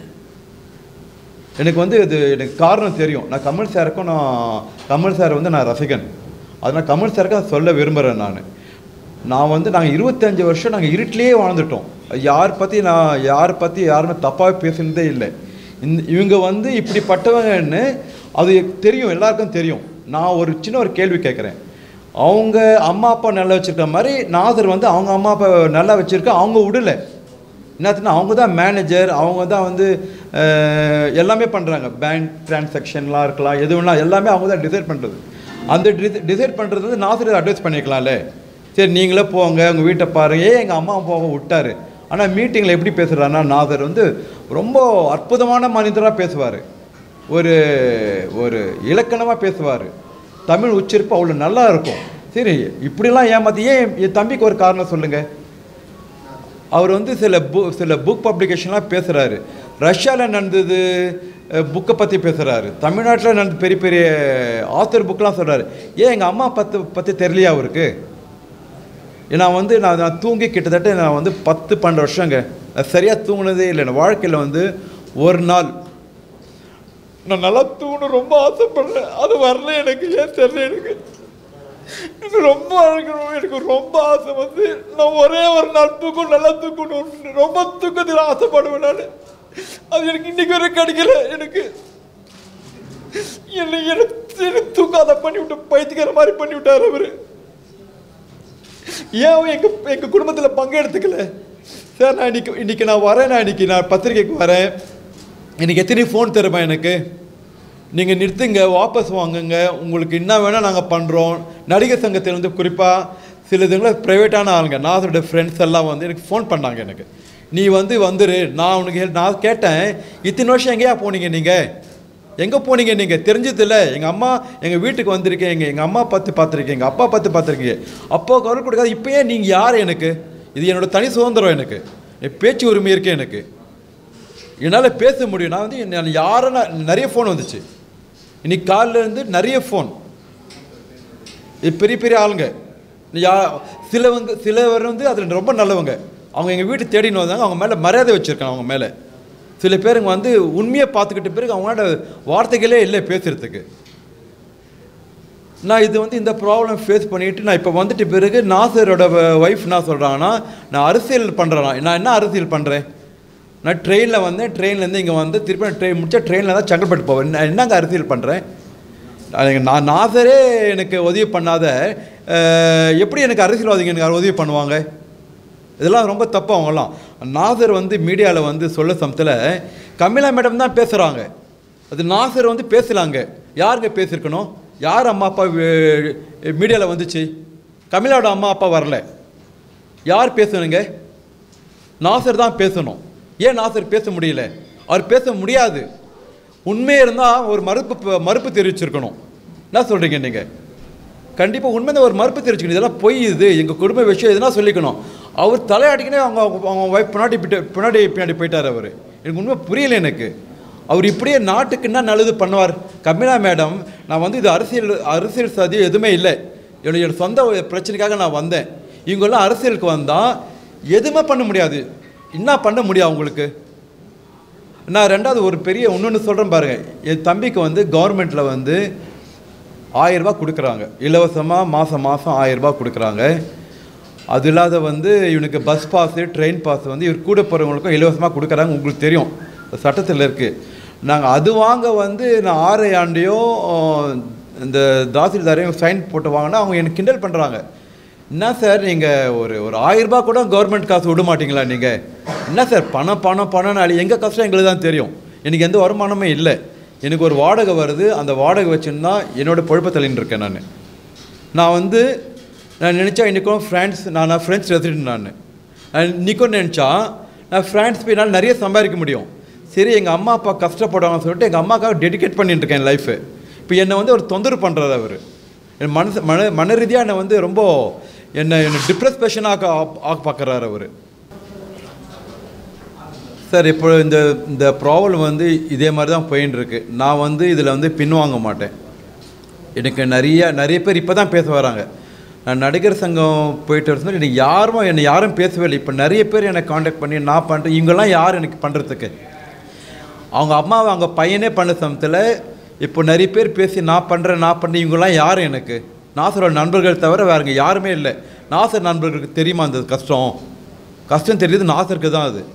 எனக்கு வந்து இது எனக்கு காரணம் தெரியும் நான் கமல் சாருக்கும் நான் கமல் சார் வந்து நான் ரசிகன் அதனால் கமல் சாருக்கு அதை சொல்ல விரும்புகிறேன் நான் நான் வந்து நாங்கள் இருபத்தஞ்சு வருஷம் நாங்கள் இருட்டிலேயே வாழ்ந்துட்டோம் யார் பற்றி நான் யார் பற்றி யாருமே தப்பாக பேசுனதே இல்லை இந்த இவங்க வந்து இப்படிப்பட்டவங்கன்னு அது தெரியும் எல்லாருக்கும் தெரியும் நான் ஒரு சின்ன ஒரு கேள்வி கேட்குறேன் அவங்க அம்மா அப்பா நல்லா வச்சுருக்க மாதிரி நாசர் வந்து அவங்க அம்மா அப்பா நல்லா வச்சுருக்க அவங்க விடலை என்னத்துனா அவங்க தான் மேனேஜர் அவங்க தான் வந்து அஹ், எல்லாமே பண்ணுறாங்க பேங்க் டிரான்சாக்ஷன்லாம் இருக்கலாம் எது வேணால் எல்லாமே அவங்க தான் டிசைட் பண்ணுறது அந்த டிசைட் பண்ணுறது வந்து நாசர் அட்வைஸ் பண்ணிக்கலாம்ல சரி நீங்களே போங்க உங்கள் வீட்டை பாருங்க ஏன் எங்கள் அம்மா அப்பாவை விட்டாரு ஆனால் மீட்டிங்கில் எப்படி பேசுகிறாருன்னா நாசர் வந்து ரொம்ப அற்புதமான மனிதராக பேசுவார் ஒரு ஒரு இலக்கணமாக பேசுவார் தமிழ் உச்சரிப்பு அவ்வளோ நல்லா இருக்கும் சரி இப்படிலாம் ஏமாத்தி ஏன் என் தம்பிக்கு ஒரு காரணம் சொல்லுங்கள் அவர் வந்து சில பு சில புக் பப்ளிகேஷன்லாம் பேசுகிறாரு ரஷ்யாவில் நடந்தது புக்கை பற்றி பேசுகிறாரு தமிழ்நாட்டில் நடந்த பெரிய பெரிய ஆத்தர் புக்கெலாம் சொல்கிறாரு ஏன் எங்கள் அம்மா பத்து பற்றி தெரியலையா அவருக்கு நான் வந்து நான் நான் தூங்கி கிட்டத்தட்ட நான் வந்து பத்து பன்னெண்டு வருஷங்க நான் சரியாக தூங்கினதே இல்லை என் வாழ்க்கையில் வந்து ஒரு நாள் நான் நல்லா தூங்கணும் ரொம்ப ஆசைப்படுறேன் அது வரல எனக்கு ஏன் தெரியல எனக்கு எனக்கு ரொம்ப அழுகணும் எனக்கு ரொம்ப ஆசை வந்து நான் ஒரே ஒரு நாள் தூக்கம் நல்லா தூக்கணும் ரொம்ப தூக்கத்தில் ஆசைப்படுவேன் நான் அது எனக்கு இன்னைக்கு வரை கிடைக்கல எனக்கு என்னை எனக்கு எனக்கு தூக்காத பண்ணி விட்டு பைத்திக்கிற மாதிரி பண்ணி விட்டார் அவரு ஏன் எங்க எங்க குடும்பத்துல பங்கு எடுத்துக்கல சார் நான் இன்னைக்கு இன்னைக்கு நான் வரேன் நான் இன்னைக்கு நான் பத்திரிக்கைக்கு வரேன் இன்னைக்கு எத்தனை ஃபோன் தருமா எனக்கு நீங்கள் நிறுத்துங்க வாபஸ் வாங்குங்க உங்களுக்கு என்ன வேணால் நாங்கள் பண்ணுறோம் நடிகர் சங்கத்தில் வந்து குறிப்பாக சில இதுங்கள ப்ரைவேட்டான ஆளுங்க நாசரோட ஃப்ரெண்ட்ஸ் எல்லாம் வந்து எனக்கு ஃபோன் பண்ணாங்க எனக்கு நீ வந்து வந்துரு நான் உனக்கு help- நான் கேட்டேன் இத்தனை வருஷம் எங்கேயா போனீங்க நீங்கள் எங்கே போனீங்க நீங்கள் தெரிஞ்சதில்ல எங்கள் அம்மா எங்கள் வீட்டுக்கு வந்திருக்கேன் எங்கள் எங்கள் அம்மா பார்த்து பார்த்துருக்கீங்க எங்கள் அப்பா பார்த்து பார்த்துருக்கீங்க அப்பா குரல் கொடுக்காது இப்போயே நீங்கள் யார் எனக்கு இது என்னோட தனி சுதந்திரம் எனக்கு என் பேச்சு உரிமை இருக்கு எனக்கு என்னால் பேச முடியும் நான் வந்து நான் யாரும் நான் நிறைய ஃபோன் வந்துச்சு இன்னைக்கு காலைல இருந்து நிறைய ஃபோன் இது பெரிய பெரிய ஆளுங்க யா சிலவங்க சிலவர் வந்து அதில் ரொம்ப நல்லவங்க அவங்க எங்கள் வீட்டு தேடின்னு வந்தாங்க அவங்க மேலே மரியாதை வச்சுருக்காங்க அவங்க மேலே சில பேருங்க வந்து உண்மையை பார்த்துக்கிட்ட பிறகு அவங்களோட வார்த்தைகளே இல்லை பேசுகிறதுக்கு நான் இது வந்து இந்த ப்ராப்ளம் ஃபேஸ் பண்ணிட்டு நான் இப்போ வந்துட்ட பிறகு நாசரோட ஒய்ஃப் என்ன சொல்கிறாங்கன்னா நான் அரசியல் பண்ணுறேன் நான் என்ன அரசியல் பண்ணுறேன் நான் ட்ரெயினில் வந்தேன் ட்ரெயின்லேருந்து இங்கே வந்து திருப்பி நான் ட்ரெயின் முடிச்சா ட்ரெயினில் தான் செங்கல்பட்டு போவேன் நான் என்னங்க அரசியல் பண்ணுறேன் நான் நாசரே எனக்கு உதவி பண்ணாத அஹ், எப்படி எனக்கு அரசியல்வாதிங்க எனக்கு யார் உதவி பண்ணுவாங்க இதெல்லாம் ரொம்ப தப்பு அவங்கெல்லாம் நாசர் வந்து மீடியாவில் வந்து சொல்ல சமயத்தில் கமிலா மேடம் தான் பேசுகிறாங்க அது நாசர் வந்து பேசலாங்க யாருங்க பேசியிருக்கணும் யார் அம்மா அப்பா மீடியாவில் வந்துச்சு கமிலாவோட அம்மா அப்பா வரல யார் பேசணுங்க நாசர் தான் பேசணும் ஏன் நாசர் பேச முடியல அவர் பேச முடியாது உண்மை இருந்தால் ஒரு மறுப்பு மறுப்பு தெரிவிச்சிருக்கணும் என்ன சொல்கிறீங்க நீங்கள் கண்டிப்பாக உண்மை ஒரு மறுப்பு தெரிவிச்சுக்கணும் இதெல்லாம் பொய் இது எங்கள் குடும்ப விஷயம் இதெல்லாம் சொல்லிக்கணும் அவர் தலையாட்டிக்கினே அவங்க அவங்க ஒய்ஃப் பின்னாடி பிட்டு பின்னாடி பின்னாடி போயிட்டார் அவர் எனக்கு உண்மை புரியல எனக்கு அவர் இப்படியே நாட்டுக்கு என்ன நல்லது பண்ணுவார் கமிலா மேடம் நான் வந்து இது அரசியல் அரசியல் சதி எதுவுமே இல்லை என்னுடைய சொந்த பிரச்சனைக்காக நான் வந்தேன் இவங்கெல்லாம் அரசியலுக்கு வந்தால் எதுவுமே பண்ண முடியாது என்ன பண்ண முடியும் அவங்களுக்கு நான் ரெண்டாவது ஒரு பெரிய இன்னொன்று சொல்கிறேன் பாருங்கள் என் தம்பிக்கு வந்து கவர்மெண்ட்டில் வந்து ஆயிரம் ரூபாய் கொடுக்குறாங்க இலவசமாக மாதம் மாதம் ஆயிரம் ரூபாய் கொடுக்குறாங்க அது இல்லாத வந்து இவனுக்கு பஸ் பாஸு ட்ரெயின் பாஸ் வந்து இவர் கூட போகிறவங்களுக்கும் இலவசமாக கொடுக்குறாங்க உங்களுக்கு தெரியும் சட்டத்தில் இருக்குது நாங்கள் அது வாங்க வந்து நான் ஆரை ஆண்டையோ இந்த தாசில்தாரையும் சைன் போட்டு வாங்கினா அவங்க எனக்கு கிண்டல் பண்ணுறாங்க என்ன சார் நீங்கள் ஒரு ஒரு ஆயிரம் ரூபாய் கூட கவர்மெண்ட் காசு விட மாட்டீங்களா நீங்கள் என்ன சார் பணம் பணம் பணம்னாலே எங்கள் கஷ்டம் எங்களுக்கு தான் தெரியும் எனக்கு எந்த வருமானமே இல்லை எனக்கு ஒரு வாடகை வருது அந்த வாடகை வச்சுன்னா என்னோடய பொழப்ப தள்ளின்னு இருக்கேன் நான் நான் வந்து நான் நினச்சா இன்றைக்கும் ஃப்ரான்ஸ் நான் நான் ஃப்ரெண்ட்ஸ் ரெசிடென்ட் நான் நான் இன்றைக்கும் நினச்சா நான் ஃப்ரான்ஸ் போய் என்னால் நிறைய சம்பாதிக்க முடியும் சரி எங்கள் அம்மா அப்பா கஷ்டப்படுவாங்கன்னு சொல்லிட்டு எங்கள் அம்மாக்காக டெடிகேட் பண்ணிட்டு இருக்கேன் லைஃபு இப்போ என்னை வந்து ஒரு தொந்தரவு பண்ணுறாரு அவர் என் மனசு மன மன ரீதியாக என்னை வந்து ரொம்ப என்னை என்னை டிப்ரெஸ் பேஷனாக ஆக்க பார்க்குறாரு அவர் சார் இப்போ இந்த இந்த ப்ராப்ளம் வந்து இதே மாதிரி தான் போயின்னு இருக்கு நான் வந்து இதில் வந்து பின்வாங்க மாட்டேன் எனக்கு நிறைய நிறைய பேர் இப்போ தான் பேச வராங்க நான் நடிகர் சங்கம் போயிட்டு வரும்போது எனக்கு யாரும் என்னை யாரும் பேசவே இல்லை இப்போ நிறைய பேர் என்னை காண்டாக்ட் பண்ணி நான் பண்ணுறேன் இவங்கெல்லாம் யார் எனக்கு பண்ணுறதுக்கு அவங்க அம்மாவை அவங்க பையனே பண்ண சமயத்தில் இப்போ நிறைய பேர் பேசி நான் பண்ணுறேன் நான் பண்ணேன் இவங்கெல்லாம் யார் எனக்கு நாசரோட நண்பர்கள் தவிர வேறுங்க யாருமே இல்லை நாசர் நண்பர்களுக்கு தெரியுமா அந்த கஷ்டம் கஷ்டம் தெரியுது நாசருக்கு தான் அது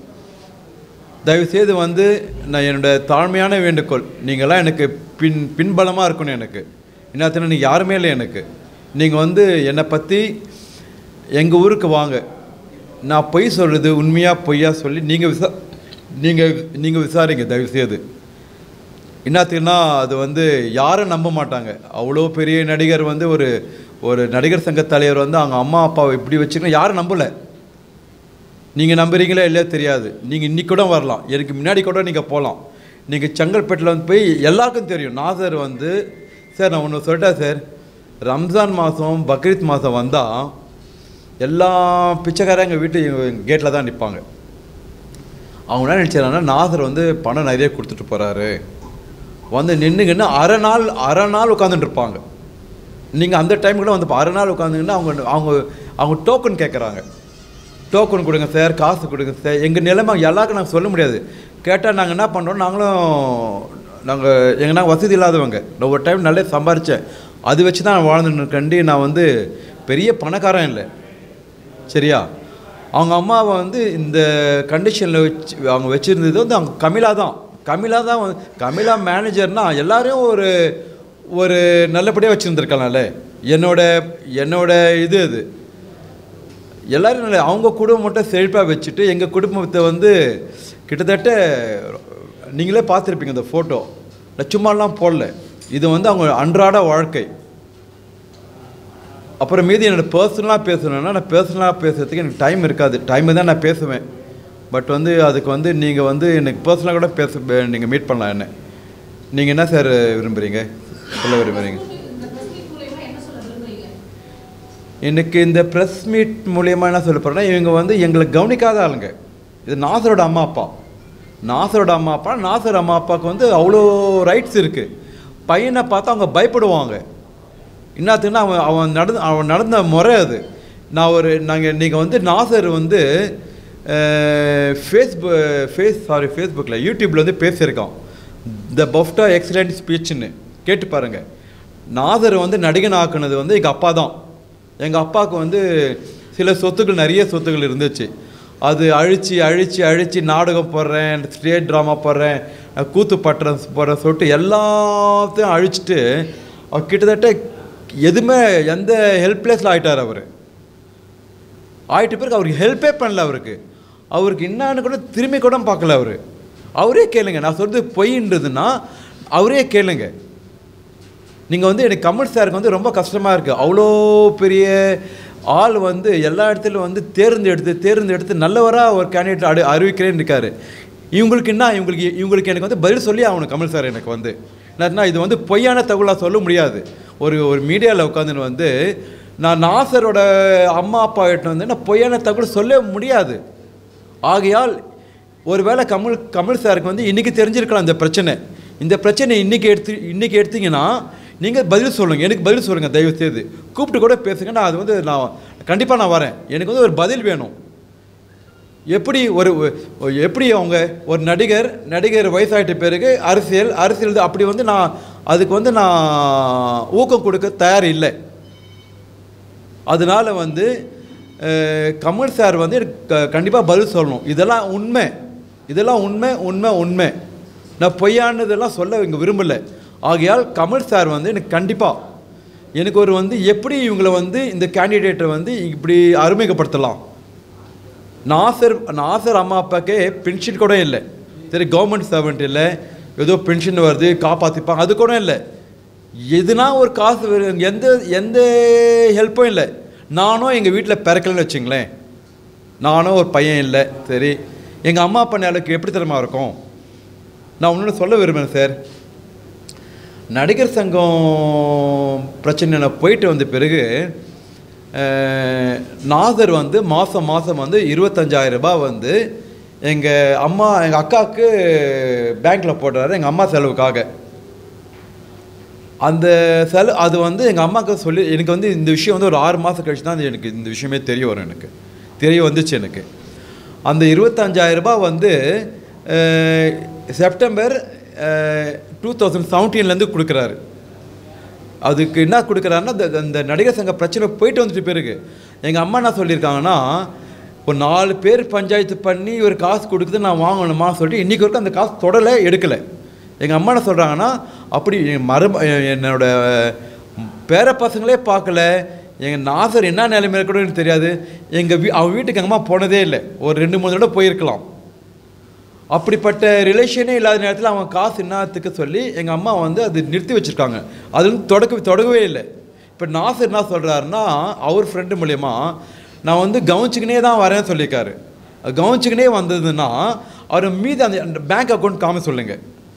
தயவுசெய்து வந்து நான் என்னோட தாழ்மையான வேண்டுகோள் நீங்களாம் எனக்கு பின் பின்பலமாக இருக்கணும் எனக்கு என்னத்தினா நீங்கள் யாருமே இல்லை எனக்கு நீங்கள் வந்து என்னை பற்றி எங்கள் ஊருக்கு வாங்க நான் பொய் சொல்கிறது உண்மையாக பொய்யா சொல்லி நீங்கள் விசா நீங்கள் நீங்கள் விசாரிங்க தயவுசெய்து என்னத்துக்குன்னா அது வந்து யாரும் நம்ப மாட்டாங்க அவ்வளோ பெரிய நடிகர் வந்து ஒரு ஒரு நடிகர் சங்க தலைவர் வந்து அவங்க அம்மா அப்பாவை இப்படி வச்சுக்கணும் யாரும் நம்பலை நீங்கள் நம்புறீங்களா இல்லையா தெரியாது நீங்கள் இன்னைக்கு கூட வரலாம் எனக்கு முன்னாடி கூட நீங்கள் போகலாம் நீங்கள் செங்கல்பேட்டில் வந்து போய் எல்லாருக்கும் தெரியும் நாசர் வந்து சார் நான் ஒன்று சொல்லிட்டேன் சார் ரம்ஜான் மாதம் பக்ரீத் மாதம் வந்தால் எல்லா பிச்சைக்காரங்க எங்கள் வீட்டு கேட்டில் தான் நிற்பாங்க அவங்க என்ன நினச்சாங்கன்னா நாசர் வந்து பணம் நிறைய கொடுத்துட்டு போகிறாரு வந்து நின்றுங்கன்னு அரை நாள் அரை நாள் உட்காந்துட்டு இருப்பாங்க நீங்கள் அந்த டைம் கூட வந்து அரை நாள் உட்காந்துங்கன்னா அவங்க அவங்க அவங்க டோக்கன் கேட்குறாங்க டோக்கன் கொடுங்க சார் காசு கொடுங்க சார் எங்கள் நிலைமை எல்லாருக்கும் நாங்கள் சொல்ல முடியாது கேட்டால் நாங்கள் என்ன பண்ணுறோம் நாங்களும் நாங்கள் எங்கன்னா வசதி இல்லாதவங்க நான் ஒரு டைம் நல்லா சம்பாரித்தேன் அது வச்சு தான் நான் வாழ்ந்துட்டு கண்டி நான் வந்து பெரிய பணக்காரன் இல்லை சரியா அவங்க அம்மாவை வந்து இந்த கண்டிஷனில் வச்சு அவங்க வச்சுருந்தது வந்து அவங்க கமிலா தான் கமிலா தான் வந்து கமிலா மேனேஜர்னா எல்லாரையும் ஒரு ஒரு நல்லபடியாக வச்சுருந்துருக்கலாம்ல என்னோட என்னோட இது அது எல்லாரும் நல்ல அவங்க குடும்பம் மட்டும் செழிப்பாக வச்சுட்டு எங்கள் குடும்பத்தை வந்து கிட்டத்தட்ட நீங்களே பார்த்துருப்பீங்க இந்த ஃபோட்டோ நான் சும்மாலாம் போடல இது வந்து அவங்க அன்றாட வாழ்க்கை அப்புறம் மீதி என்னோட பர்சனலாக பேசணுன்னா நான் பர்சனலாக பேசுறதுக்கு எனக்கு டைம் இருக்காது டைம் தான் நான் பேசுவேன் பட் வந்து அதுக்கு வந்து நீங்கள் வந்து எனக்கு பர்சனலாக கூட பேச நீங்கள் மீட் பண்ணலாம் என்ன நீங்கள் என்ன சார் விரும்புகிறீங்க சொல்ல விரும்புகிறீங்க எனக்கு இந்த ப்ரெஸ் மீட் மூலியமா என்ன சொல்ல போகிறேன்னா இவங்க வந்து எங்களை கவனிக்காத ஆளுங்க இது நாசரோட அம்மா அப்பா நாசரோட அம்மா அப்பா நாசர் அம்மா அப்பாவுக்கு வந்து அவ்வளோ ரைட்ஸ் இருக்குது பையனை பார்த்தா அவங்க பயப்படுவாங்க என்னத்துக்குன்னா அவன் அவன் நடந்து அவன் நடந்த முறை அது நான் ஒரு நாங்கள் நீங்கள் வந்து நாசர் வந்து ஃபேஸ்பு ஃபேஸ் சாரி ஃபேஸ்புக்கில் யூடியூப்பில் வந்து பேசியிருக்கான் த பஃப்டா எக்ஸலண்ட் ஸ்பீச்னு கேட்டு பாருங்கள் நாசர் வந்து நடிகன் ஆக்குனது வந்து எங்கள் அப்பா தான் எங்கள் அப்பாவுக்கு வந்து சில சொத்துக்கள் நிறைய சொத்துக்கள் இருந்துச்சு அது அழிச்சு அழிச்சு அழிச்சு நாடகம் போடுறேன் ஸ்டேட் ட்ராமா போடுறேன் அஹ் கூத்து பட்டுறேன் போடுறேன் சொல்லிட்டு எல்லாத்தையும் அழிச்சிட்டு அவர் கிட்டத்தட்ட எதுவுமே எந்த ஹெல்ப்லெஸ்ல ஆயிட்டார் அவர் ஆயிட்ட பிறகு அவருக்கு ஹெல்ப்பே பண்ணல அவருக்கு அவருக்கு என்னான்னு கூட திரும்பி கூட பார்க்கல அவர் அவரே கேளுங்க நான் சொல்றது பொய்ன்றதுன்னா அவரே கேளுங்க நீங்கள் வந்து எனக்கு கமல் சாருக்கு வந்து ரொம்ப கஷ்டமாக இருக்குது அவ்வளோ பெரிய ஆள் வந்து எல்லா இடத்துலையும் வந்து தேர்ந்தெடுத்து தேர்ந்தெடுத்து நல்லவராக ஒரு கேண்டிடேட் அடு அறிவிக்கிறேன்னு இருக்காரு இவங்களுக்கு என்ன இவங்களுக்கு இவங்களுக்கு எனக்கு வந்து பதில் சொல்லி ஆகணும் கமல் சார் எனக்கு வந்து நான் இது வந்து பொய்யான தகவலாக சொல்ல முடியாது ஒரு ஒரு மீடியாவில் உட்காந்துன்னு வந்து நான் நாசரோட அம்மா அப்பா கிட்ட வந்து நான் பொய்யான தகவல் சொல்ல முடியாது ஆகையால் ஒருவேளை கமல் கமல் சாருக்கு வந்து இன்றைக்கி தெரிஞ்சிருக்கலாம் இந்த பிரச்சனை இந்த பிரச்சனை இன்றைக்கி எடுத்து இன்றைக்கி எடுத்தீங்கன்னா நீங்கள் பதில் சொல்லுங்கள் எனக்கு பதில் சொல்லுங்கள் தயவு செய்து கூப்பிட்டு கூட பேசுங்க நான் அது வந்து நான் கண்டிப்பாக நான் வரேன் எனக்கு வந்து ஒரு பதில் வேணும் எப்படி ஒரு ஒரு- எப்படி அவங்க ஒரு நடிகர் நடிகர் வயசாயிட்ட பிறகு அரசியல் அரசியல் அப்படி வந்து நான் அதுக்கு வந்து நான் ஊக்கம் கொடுக்க தயார் இல்லை அதனால வந்து அஹ், கமல் சார் வந்து எனக்கு கண்டிப்பாக பதில் சொல்லணும் இதெல்லாம் உண்மை இதெல்லாம் உண்மை உண்மை உண்மை நான் பொய்யானதெல்லாம் சொல்ல இங்கே விரும்பலை ஆகையால் கமல் சார் வந்து எனக்கு கண்டிப்பாக எனக்கு ஒரு வந்து எப்படி இவங்களை வந்து இந்த கேண்டிடேட்டை வந்து இப்படி அறிமுகப்படுத்தலாம் நாசர் நாசர் அம்மா அப்பாக்கே பென்ஷன் கூட இல்லை சரி கவர்மெண்ட் சர்வெண்ட் இல்லை ஏதோ பென்ஷன் வருது காப்பாற்றிப்பாங்க அது கூட இல்லை எதுனா ஒரு காசு வரும். எந்த எந்த ஹெல்ப்பும் இல்லை நானும் எங்கள் வீட்டில் பிறக்கலன்னு வச்சுங்களேன் நானும் ஒரு பையன் இல்லை சரி எங்கள் அம்மா அப்பா நிலைக்கு எப்படி தெரியுமா இருக்கும் நான் ஒன்று சொல்ல விரும்புகிறேன் சார் நடிகர் சங்கம் பிரச்சனை நான் போயிட்டு வந்த பிறகு அஹ், நாசர் வந்து மாதம் மாதம் வந்து இருபத்தஞ்சாயிரம் ரூபாய் வந்து எங்கள் அம்மா எங்கள் அக்காவுக்கு பேங்க்கில் போடுறாரு எங்கள் அம்மா செலவுக்காக அந்த செலவு அது வந்து எங்கள் அம்மாவுக்கு சொல்லி எனக்கு வந்து இந்த விஷயம் வந்து ஒரு ஆறு மாதம் கழிச்சு தான் எனக்கு இந்த விஷயமே தெரிய வரும் எனக்கு தெரிய வந்துச்சு எனக்கு அந்த இருபத்தஞ்சாயிரம் ரூபாய் வந்து அஹ், செப்டம்பர் டூ தௌசண்ட் செவன்டீன்லேருந்து கொடுக்குறாரு அதுக்கு என்ன கொடுக்குறாருன்னா இந்த இந்த நடிகர் சங்க பிரச்சனை போயிட்டு வந்துட்டு பிறகு எங்கள் அம்மா என்ன சொல்லியிருக்காங்கன்னா ஒரு நாலு பேர் பஞ்சாயத்து பண்ணி ஒரு காசு கொடுக்குது நான் வாங்கணுமா சொல்லிட்டு இன்றைக்கி வரைக்கும் அந்த காசு தொடலை எடுக்கலை எங்கள் அம்மா என்ன சொல்கிறாங்கன்னா அப்படி என் மரும என்னோட பேர பசங்களே பார்க்கல எங்கள் நாசர் என்ன நிலைமையில கூட எனக்கு தெரியாது எங்கள் வீ அவன் வீட்டுக்கு எங்கள் அம்மா போனதே இல்லை ஒரு ரெண்டு மூணு தடவை போயிருக்கலாம் அப்படிப்பட்ட ரிலேஷனே இல்லாத நேரத்தில் அவங்க காசு என்னத்துக்கு சொல்லி எங்கள் அம்மா வந்து அது நிறுத்தி வச்சுருக்காங்க அது வந்து தொடக்க தொடங்கவே இல்லை இப்போ நாசர் என்ன சொல்கிறாருன்னா அவர் ஃப்ரெண்டு மூலயமா நான் வந்து கவனிச்சுக்கினே தான் வரேன்னு சொல்லியிருக்காரு அது கவனிச்சுக்கினே வந்ததுன்னா அவர் மீது அந்த அந்த பேங்க் அக்கௌண்ட் காம சொல்லுங்க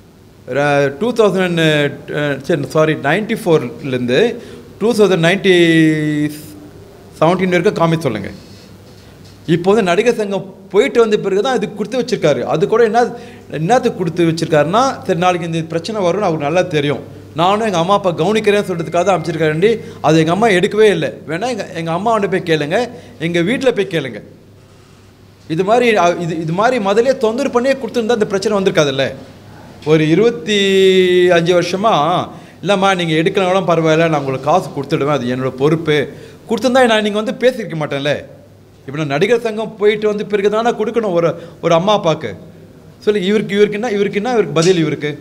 டூ தௌசண்ட் சரி சாரி நைன்டி ஃபோர்லேருந்து டூ தௌசண்ட் நைன்டி செவன்டீன் வரைக்கும் காமிச்சு சொல்லுங்கள் இப்போ வந்து நடிகர் சங்கம் போயிட்டு வந்த பிறகு தான் இது கொடுத்து வச்சிருக்காரு அது கூட என்ன என்னத்துக்கு கொடுத்து வச்சிருக்காருன்னா சரி நாளைக்கு இந்த பிரச்சனை வரும்னு அவருக்கு நல்லா தெரியும் நானும் எங்கள் அம்மா அப்பா கவனிக்கிறேன்னு சொல்கிறதுக்காக தான் அமைச்சிருக்காருண்டி அது எங்கள் அம்மா எடுக்கவே இல்லை வேணா எங்கள் எங்கள் அம்மா வந்து போய் கேளுங்க எங்கள் வீட்டில் போய் கேளுங்க இது மாதிரி அ- இது இது மாதிரி முதலே தொந்தரவு பண்ணியே கொடுத்துருந்தா இந்த பிரச்சனை வந்திருக்காதுல்ல ஒரு இருபத்தி அஞ்சு வருஷமா இல்லைம்மா நீங்கள் எடுக்கலனாலும் பரவாயில்ல நான் உங்களுக்கு காசு கொடுத்துடுவேன் அது என்னோட பொறுப்பு கொடுத்துருந்தா நான் நீங்கள் வந்து பேசியிருக்க மாட்டேன்ல இப்போ நான் நடிகர் சங்கம் போயிட்டு வந்து பிறகு தானே கொடுக்கணும் ஒரு ஒரு அம்மா அப்பாவுக்கு சொல்லி இவருக்கு இவருக்கு என்ன இவருக்கு என்ன இவருக்கு பதில் இவருக்கு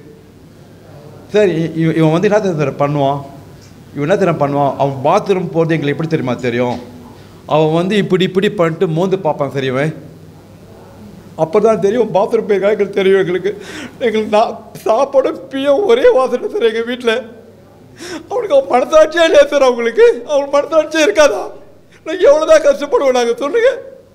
சரி இ- இவன் இவன் வந்து என்ன தெரியும் பண்ணுவான் இவன் என்ன தெரியும் பண்ணுவான் அவன் பாத்ரூம் போகிறது எங்களுக்கு எப்படி தெரியுமா தெரியும் அவன் வந்து இப்படி இப்படி பண்ணிட்டு மோந்து பார்ப்பான் சரியவன் அப்போ தான் தெரியும் பாத்ரூம் போய் எங்களுக்கு தெரியும் எங்களுக்கு எங்களுக்கு நான் சாப்பாடு பியும் ஒரே வாசனை சார் எங்கள் வீட்டில் அவனுக்கு அவன் மனசாட்சியே இல்லையா சார் அவங்களுக்கு அவன் மனசாட்சியே இருக்காதா நான் எவ்வளோதான் கஷ்டப்படுவோம் நாங்கள் சொல்லுங்கள்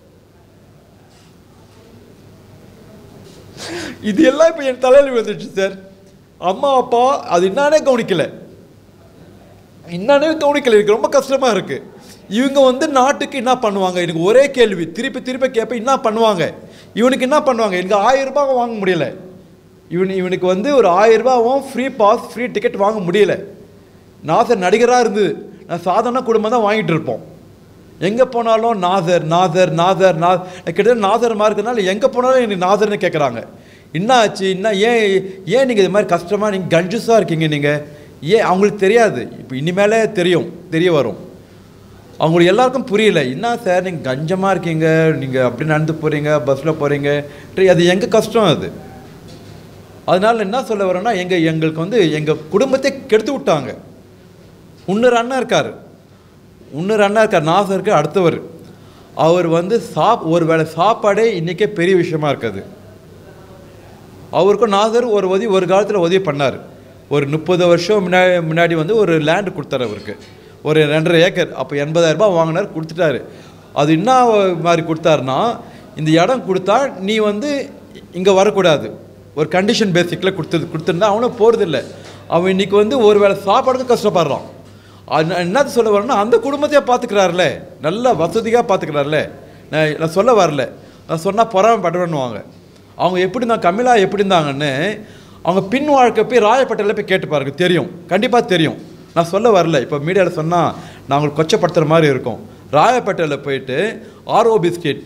இது எல்லாம் இப்போ என் தலையில் வந்துடுச்சு சார் அம்மா அப்பா அது என்னானே கவனிக்கல என்னன்னே கவனிக்கல எனக்கு ரொம்ப கஷ்டமா இருக்கு இவங்க வந்து நாட்டுக்கு என்ன பண்ணுவாங்க எனக்கு ஒரே கேள்வி திருப்பி திருப்பி கேட்பேன் என்ன பண்ணுவாங்க இவனுக்கு என்ன பண்ணுவாங்க எனக்கு ஆயிரம் ரூபாய் வாங்க முடியல இவன் இவனுக்கு வந்து ஒரு ஆயிரம் ரூபாவும் ஃப்ரீ பாஸ் ஃப்ரீ டிக்கெட் வாங்க முடியல நாசர் நடிகராக இருந்தது நான் சாதாரண குடும்பம் தான் வாங்கிட்டு இருப்போம் எங்கே போனாலும் நாதர் நாதர் நாதர் நா கிட்டத்தட்ட நாதர் மாதிரி இருக்கிறதுனால எங்கே போனாலும் எனக்கு நாதர்னு கேட்குறாங்க என்ன ஆச்சு என்ன ஏன் ஏன் நீங்கள் இது மாதிரி கஷ்டமாக நீங்கள் கன்ஜூஸாக இருக்கீங்க நீங்கள் ஏன் அவங்களுக்கு தெரியாது இப்போ இனிமேலே தெரியும் தெரிய வரும் அவங்களுக்கு எல்லாருக்கும் புரியல என்ன சார் நீங்கள் கஞ்சமாக இருக்கீங்க நீங்கள் அப்படி நடந்து போகிறீங்க பஸ்ஸில் போகிறீங்க அது எங்கள் கஷ்டம் அது அதனால என்ன சொல்ல வரேன்னா எங்கள் எங்களுக்கு வந்து எங்கள் குடும்பத்தை கெடுத்து விட்டாங்க இன்னொரு அண்ணன் இருக்கார் இன்னொரு அண்ணா இருக்கார் நாசருக்கு அடுத்தவர் அவர் வந்து சாப் ஒரு வேளை சாப்பாடே இன்றைக்கே பெரிய விஷயமா இருக்காது அவருக்கும் நாசர் ஒரு உதவி ஒரு காலத்தில் உதவி பண்ணார் ஒரு முப்பது வருஷம் முன்னாடி முன்னாடி வந்து ஒரு லேண்டு கொடுத்தாரு அவருக்கு ஒரு ரெண்டரை ஏக்கர் அப்போ எண்பதாயிரம் ரூபாய் வாங்கினார் கொடுத்துட்டாரு அது என்ன மாதிரி கொடுத்தாருன்னா இந்த இடம் கொடுத்தா நீ வந்து இங்கே வரக்கூடாது ஒரு கண்டிஷன் பேசிக்கில் கொடுத்தது கொடுத்துருந்தா அவனும் போகிறதில்ல அவன் இன்னைக்கு வந்து ஒரு வேளை சாப்பாடுக்கு கஷ்டப்படுறான் அது நான் என்னது சொல்ல வரேன்னா அந்த குடும்பத்தையே பார்த்துக்கிறாருல நல்ல வசதியாக பார்த்துக்கிறாருல நான் நான் சொல்ல வரல நான் சொன்னால் பொறாமப்படுவேன்னுவாங்க அவங்க எப்படி நான் கமிலா எப்படி இருந்தாங்கன்னு அவங்க பின் வாழ்க்கை போய் ராயப்பேட்டையில் போய் கேட்டு பாருங்க தெரியும் கண்டிப்பாக தெரியும் நான் சொல்ல வரல இப்போ மீடியாவில் சொன்னால் நான் உங்களுக்கு கொச்சப்படுத்துகிற மாதிரி இருக்கும் ராயப்பேட்டையில் போயிட்டு ஆர்ஓ பிஸ்கெட்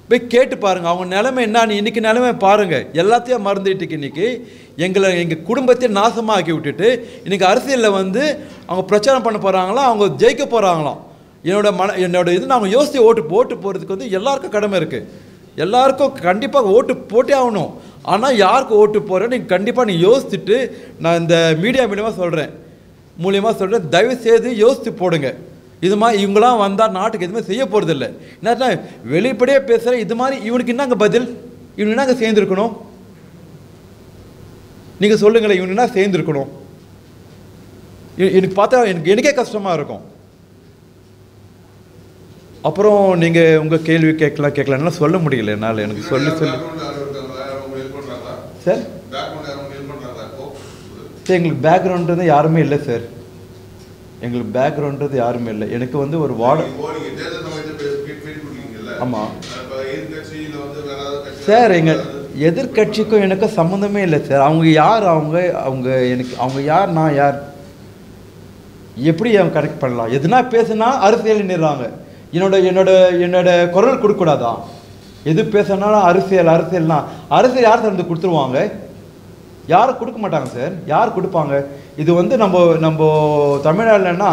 போய் கேட்டு பாருங்கள் அவங்க நிலைமை என்னன்னு இன்றைக்கி நிலைமை பாருங்கள் எல்லாத்தையும் மறந்துட்டு இன்னைக்கு எங்களை எங்கள் குடும்பத்தை நாசமாக்கி விட்டுட்டு இன்றைக்கி அரசியலில் வந்து அவங்க பிரச்சாரம் பண்ண போகிறாங்களாம் அவங்க ஜெயிக்க போகிறாங்களாம் என்னோட மன என்னோட இது நாங்கள் யோசித்து ஓட்டு ஓட்டு போகிறதுக்கு வந்து எல்லாருக்கும் கடமை இருக்குது எல்லாருக்கும் கண்டிப்பாக ஓட்டு போட்டே ஆகணும் ஆனால் யாருக்கு ஓட்டு போகிறேன்னு நீங்கள் கண்டிப்பாக நீங்கள் யோசிச்சுட்டு நான் இந்த மீடியா மூலியமாக சொல்கிறேன் மூலியமாக சொல்கிறேன் தயவு செய்து யோசித்து போடுங்க இது மாதிரி இவங்களாம் வந்தால் நாட்டுக்கு எதுவுமே செய்ய போகிறதில்ல என்ன வெளிப்படையாக பேசுகிறேன் இது மாதிரி இவனுக்கு என்னங்க பதில் இவனுக்கு என்னங்க சேர்ந்துருக்கணும் நீங்கள் சொல்லுங்களேன் இவனுக்கு என்ன சேர்ந்துருக்கணும் எ- எனக்கு பார்த்தா எனக்கு எனக்கே கஷ்டமாக இருக்கும் அப்புறம் நீங்கள் உங்கள் கேள்வி கேட்கலாம் கேட்கலாம்னா சொல்ல முடியல என்னால் எனக்கு சொல்லி சொல்லி சார் சார் எங்களுக்கு பேக்ரவுண்ட்றது யாருமே இல்லை சார் எங்களுக்கு பேக்ரவுண்ட்றது யாருமே இல்லை எனக்கு வந்து ஒரு வார்டு ஆமா. சார் எங்கள் எதிர்க்கட்சிக்கும் எனக்கும் சம்மந்தமே இல்லை சார் அவங்க யார் அவங்க அவங்க எனக்கு அவங்க யார் நான் யார் எப்படி அவங்க கரெக்ட் பண்ணலாம் எதுனா பேசுனா அரசியல் நிறாங்க என்னோட என்னோட என்னோட குரல் கொடுக்கக்கூடாதா எது பேசுனாலும் அரசியல் அரசியல்னா அரசியல் யார் சார் வந்து கொடுத்துருவாங்க யாரும் கொடுக்க மாட்டாங்க சார் யார் கொடுப்பாங்க இது வந்து நம்ம நம்ம தமிழ்நாடுலன்னா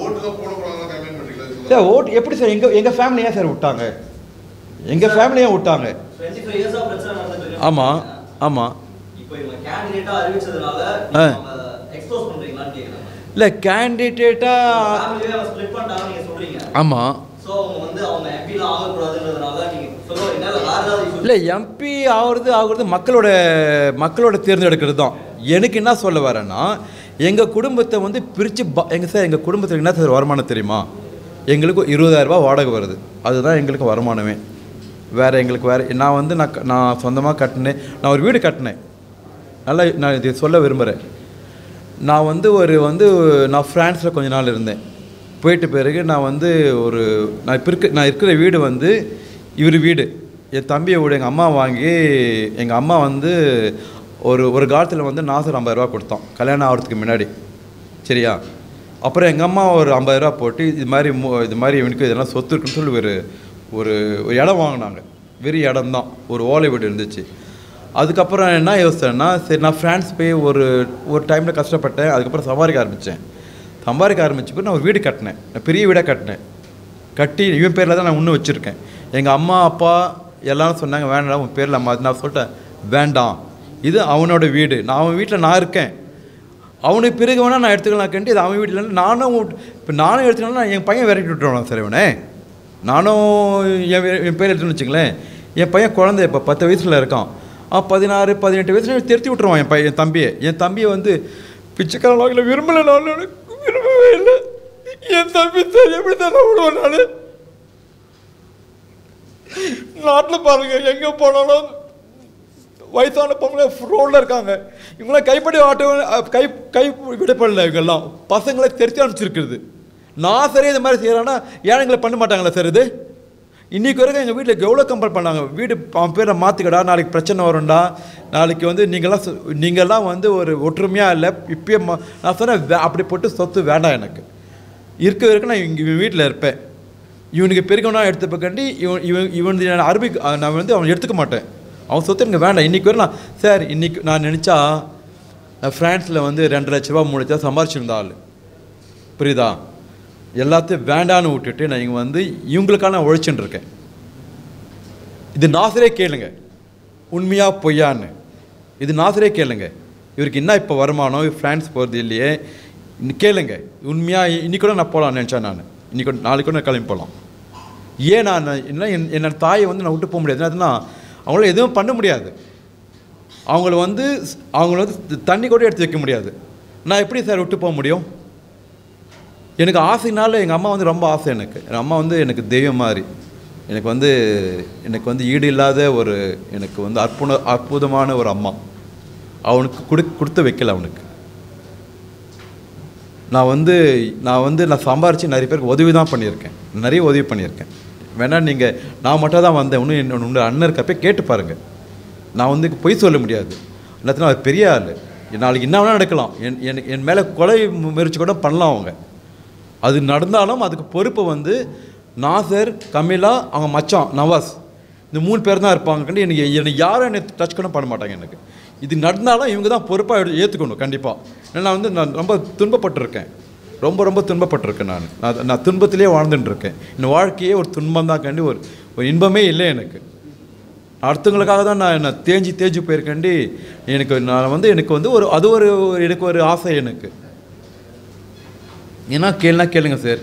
சார் ஓட்டு எப்படி சார் எங்கள் எங்கள் ஃபேமிலி ஏன் சார் விட்டாங்க எங்கள் ஃபேமிலியே விட்டாங்க 25 years ஆ பிரச்சனை நடந்துட்டு இருக்கு. ஆமா, ஆமா. இப்போ இவங்க candidate-ஆ அறிவிச்சதுனால ஆ. நீங்க அவங்கள expose பண்றீங்களான்னு கேக்குறாங்க. இல்லை கேண்டிடேட்டாக family-வே அவங்க split பண்ணிட்டாங்கன்னு நீங்க சொல்றீங்க. ஆமாம் So, அவங்க வந்து அவங்க MP லாம் ஆகக்கூடாதுன்றதுனால நீங்க சொல்ல வரீங்களா? இல்ல வேற ஏதாவது issue இல்லை எம்பி ஆகுறது ஆகுறது மக்களோட மக்களோட தேர்ந்தெடுக்கிறது தான் எனக்கு என்ன சொல்ல வரேன்னா எங்கள் குடும்பத்தை வந்து பிரித்து ப எங்கள் சார் எங்கள் குடும்பத்துக்கு என்ன சார் வருமானம் தெரியுமா எங்களுக்கு இருபதாயிரரூபா வாடகை வருது அதுதான் எங்களுக்கு வருமானமே வேறு எங்களுக்கு வேறு நான் வந்து நான் க- நான் சொந்தமாக கட்டினேன் நான் ஒரு வீடு கட்டினேன் நல்லா நான் இது சொல்ல விரும்புகிறேன் நான் வந்து ஒரு வந்து நான் ஃப்ரான்ஸில் கொஞ்ச நாள் இருந்தேன் போயிட்ட பிறகு நான் வந்து ஒரு நான் இப்போ இருக்க நான் இருக்கிற வீடு வந்து இவர் வீடு என் தம்பியை வீடு எங்கள் அம்மா வாங்கி எங்கள் அம்மா வந்து ஒரு ஒரு காலத்தில் வந்து நாசர் ஐம்பதுரூவா கொடுத்தோம் கல்யாணம் ஆகிறதுக்கு முன்னாடி சரியா அப்புறம் எங்கள் அம்மா ஒரு ஐம்பதுரூவா போட்டு இது மாதிரி மு- இது மாதிரி இவனுக்கு இதெல்லாம் சொத்து இருக்குன்னு சொல்லி ஒரு ஒரு ஒரு இடம் வாங்கினாங்க வெறும் இடம் தான் ஒரு ஓலை வீடு இருந்துச்சு அதுக்கப்புறம் என்ன யோசிச்சேன்னா சரி நான் ஃப்ரான்ஸ் போய் ஒரு ஒரு டைமில் கஷ்டப்பட்டேன் அதுக்கப்புறம் சம்பாதிக்க ஆரம்பித்தேன் சம்பாதிக்க ஆரம்பிச்ச பிறகு நான் ஒரு வீடு கட்டினேன் நான் பெரிய வீடாக கட்டினேன் கட்டி இவன் பேரில் தான் நான் இன்னும் வச்சுருக்கேன் எங்கள் அம்மா அப்பா எல்லாரும் சொன்னாங்க வேண்டாம் உன் பேரில் மாற்றி நான் சொல்லிட்டேன் வேண்டாம் இது அவனோட வீடு நான் அவன் வீட்டில் நான் இருக்கேன் அவனுக்கு பிறகு வேணால் நான் எடுத்துக்கலாம் கண்டு இது அவன் வீட்டில் நானும் இப்போ நானும் எடுத்துக்கலாம் என் பையன் விரட்டி விட்டுருவான் சார் இவனே நானும் என் வே- என் பேர் எடுத்துன்னு வச்சுங்களேன் என் பையன் குழந்தை இப்போ பத்து வயசில் இருக்கான் ஆ பதினாறு பதினெட்டு வயசுல திருத்தி விட்டுருவான் என் பையன் என் தம்பியை என் தம்பியை வந்து பிச்சைக்காரன் விரும்பலை நான் எனக்கு விரும்பவே இல்லை என் தம்பி சார் எப்படி தான் விடுவேன் நான் நாட்டில் பாருங்க எங்கே போனாலும் வயசான பொம்பளை ரோடில் இருக்காங்க இவங்களாம் கைப்படி ஆட்டோ அஹ், கை கை விடப்படல இவங்கெல்லாம் பசங்களை தெரிச்சு அனுப்பிச்சிருக்குது நான் சரி இது மாதிரி செய்கிறேன்னா ஏழைங்களை பண்ண மாட்டாங்களா சார் இது இன்றைக்கி வரைக்கும் எங்கள் வீட்டில் எவ்வளோ கம்பல் பண்ணாங்க வீடு அவன் பேரை மாற்றிக்கடா நாளைக்கு பிரச்சனை வரும்டா நாளைக்கு வந்து நீங்களாம் சொ- நீங்களாம் வந்து ஒரு ஒற்றுமையாக இல்லை இப்பயே மா நான் சொன்னேன் வே- அப்படி போட்டு சொத்து வேண்டாம் எனக்கு இருக்க வரைக்கும் நான் இங்கே வீட்டில் இருப்பேன் இவனுக்கு பெருக்கணும் எடுத்துப்ப கண்டி இவன் இவன் இவன் நான் அரபி நான் வந்து அவன் எடுத்துக்க மாட்டேன் அவன் சொத்து எனக்கு வேண்டாம் இன்றைக்கி வரை நான் சார் இன்றைக்கி நான் நினச்சா நான் ஃப்ரான்ஸில் வந்து ரெண்டு லட்ச ரூபா மூணு லட்ச ரூபா சம்பாரிச்சிருந்த ஆள் புரியுதா எல்லாத்தையும் வேண்டான்னு விட்டுட்டு நான் இங்கே வந்து இவங்களுக்காக நான் உழைச்சுட்டு இருக்கேன் இது நாசரே கேளுங்க உண்மையா பொய்யான்னு இது நாசரே கேளுங்க இவருக்கு என்ன இப்போ வருமானம் ஃப்ரான்ஸ் போகிறது இல்லையே இன்னும் கேளுங்க உண்மையாக இன்னைக்கு கூட நான் போகலான்னு நினச்சேன் நான் இன்னைக்கு கூட நாளைக்கு கூட நான் கிளம்பி போகலாம் ஏன் நான் என்ன என் என்னோட தாயை வந்து நான் விட்டு போக முடியாது அதுனா அவங்கள எதுவும் பண்ண முடியாது அவங்கள வந்து அவங்கள வந்து தண்ணி கூட எடுத்து வைக்க முடியாது நான் எப்படி சார் விட்டு போக முடியும் எனக்கு ஆசைனால எங்கள் அம்மா வந்து ரொம்ப ஆசை எனக்கு எங்கள் அம்மா வந்து எனக்கு தெய்வம் மாதிரி எனக்கு வந்து எனக்கு வந்து ஈடு இல்லாத ஒரு எனக்கு வந்து அற்புத அற்புதமான ஒரு அம்மா அவனுக்கு கொடு கொடுத்து வைக்கல அவனுக்கு நான் வந்து நான் வந்து நான் சம்பாரித்து நிறைய பேருக்கு உதவி தான் பண்ணியிருக்கேன் நிறைய உதவி பண்ணியிருக்கேன் வேணா நீங்கள் நான் மட்டும் தான் வந்தேன் இன்னும் என்னோட இன்னொரு அண்ணன் இருக்கப்பே கேட்டு பாருங்கள் நான் வந்து பொய் சொல்ல முடியாது எல்லாத்தையும் அவர் பெரிய ஆள் நாளைக்கு என்ன வேணால் நடக்கலாம் என் என் என் மேலே கொலை முயற்சி கூட பண்ணலாம் அவங்க அது நடந்தாலும் அதுக்கு பொறுப்பை வந்து நாசர் கமிலா அவங்க மச்சான் நவாஸ் இந்த மூணு பேர் தான் இருப்பாங்க கண்டி எனக்கு எனக்கு யாரும் என்னை டச் கூட பண்ண மாட்டாங்க எனக்கு இது நடந்தாலும் இவங்க தான் பொறுப்பாக ஏற்றுக்கணும் கண்டிப்பாக ஏன்னா நான் வந்து நான் ரொம்ப துன்பப்பட்டிருக்கேன் ரொம்ப ரொம்ப துன்பப்பட்டிருக்கேன் நான் நான் நான் துன்பத்திலே வாழ்ந்துட்டு இருக்கேன் இந்த வாழ்க்கையே ஒரு துன்பம் தான் கண்டி ஒரு ஒரு இன்பமே இல்லை எனக்கு அடுத்தவங்களுக்காக தான் நான் நான் தேஞ்சு தேஞ்சு போயிருக்கேன்டி எனக்கு நான் வந்து எனக்கு வந்து ஒரு அது ஒரு ஒரு- எனக்கு ஒரு ஆசை எனக்கு ஏன்னா கேளுனா கேளுங்க சார்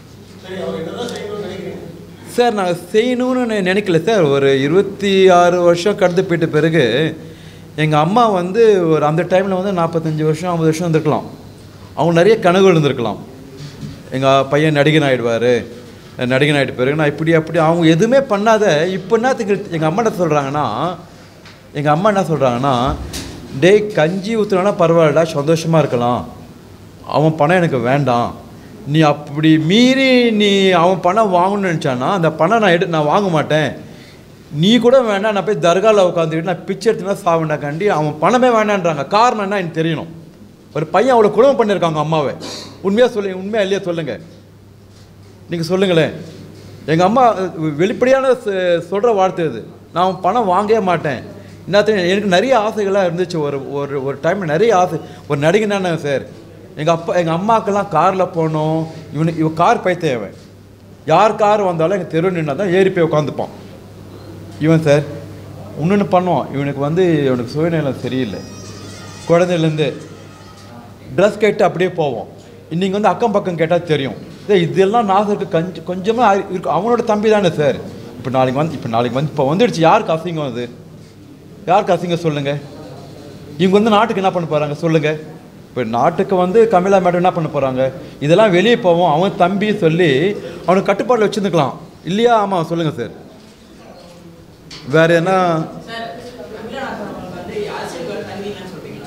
சார் நான் செய்யணும்னு நான் நினைக்கல சார் ஒரு இருபத்தி ஆறு வருஷம் கடந்து போயிட்ட பிறகு எங்கள் அம்மா வந்து ஒரு அந்த டைமில் வந்து நாற்பத்தஞ்சு வருஷம் ஐம்பது வருஷம் இருந்திருக்கலாம் அவங்க நிறைய கனவுகள் இருந்திருக்கலாம் எங்கள் பையன் நடிகன் ஆகிடுவார் நடிகன் ஆகிட்ட பிறகு நான் இப்படி அப்படி அவங்க எதுவுமே பண்ணாத இப்போ என்னத்துக்கு எங்கள் அம்மா என்ன சொல்கிறாங்கன்னா எங்கள் அம்மா என்ன சொல்கிறாங்கன்னா டேய் கஞ்சி ஊற்றுனா பரவாயில்லடா சந்தோஷமாக இருக்கலாம் அவன் பணம் எனக்கு வேண்டாம் நீ அப்படி மீறி நீ அவன் பணம் வாங்கணும்னு நினச்சானா அந்த பணம் நான் எடு நான் வாங்க மாட்டேன் நீ கூட வேண்டாம் நான் போய் தர்காவில் உட்காந்துக்கிட்டு நான் பிச்சை எடுத்துனா சாவேண்டா கண்டி அவன் பணமே வேண்டான்றாங்க காரணம் என்ன எனக்கு தெரியணும் ஒரு பையன் அவ்வளோ குடும்பம் பண்ணியிருக்காங்க அம்மாவை உண்மையாக சொல்லுங்க உண்மையாக இல்லையா சொல்லுங்கள் நீங்கள் சொல்லுங்களேன் எங்கள் அம்மா வெளிப்படையான சொல்கிற வார்த்தை இது நான் அவன் பணம் வாங்கவே மாட்டேன் என்னத்த எனக்கு நிறைய ஆசைகளாக இருந்துச்சு ஒரு ஒரு ஒரு டைம் நிறைய ஆசை ஒரு நடிகனானே சார் எங்கள் அப்பா எங்கள் அம்மாக்கெல்லாம் காரில் போனோம் இவனுக்கு இவன் கார் பைத்தேவன் யார் கார் வந்தாலும் எங்கள் தெரு நின்னா தான் ஏறி போய் உட்காந்துப்பான் இவன் சார் இன்னொன்று பண்ணுவான் இவனுக்கு வந்து இவனுக்கு சுயநலம் சரியில்லை குழந்தையிலேருந்து ட்ரெஸ் கேட்டு அப்படியே போவோம் இன்னைக்கு வந்து அக்கம் பக்கம் கேட்டால் தெரியும் டேய் இதெல்லாம் நாசருக்கு கொஞ்சம் கொஞ்சமாக அறி- இருக்கு அவனோட தம்பி தானே சார் இப்போ நாளைக்கு வந்து இப்போ நாளைக்கு வந்து இப்போ வந்துடுச்சு யாருக்கு அசிங்கம் அது யாருக்கு அசிங்கம் சொல்லுங்கள் இவங்க வந்து நாட்டுக்கு என்ன பண்ண போகிறாங்க சொல்லுங்கள் இப்போ நாட்டுக்கு வந்து கமிலா மேடம் என்ன பண்ண போகிறாங்க இதெல்லாம் வெளியே போவோம் அவன் தம்பி சொல்லி அவனுக்கு கட்டுப்பாட்டில் வச்சுருந்துக்கலாம் இல்லையா ஆமாம் சொல்லுங்கள் சார் வேறு என்ன சார் தமிழ்நாடு வந்து அரசியல் தண்ணி இல்லைன்னு சொல்றீங்களா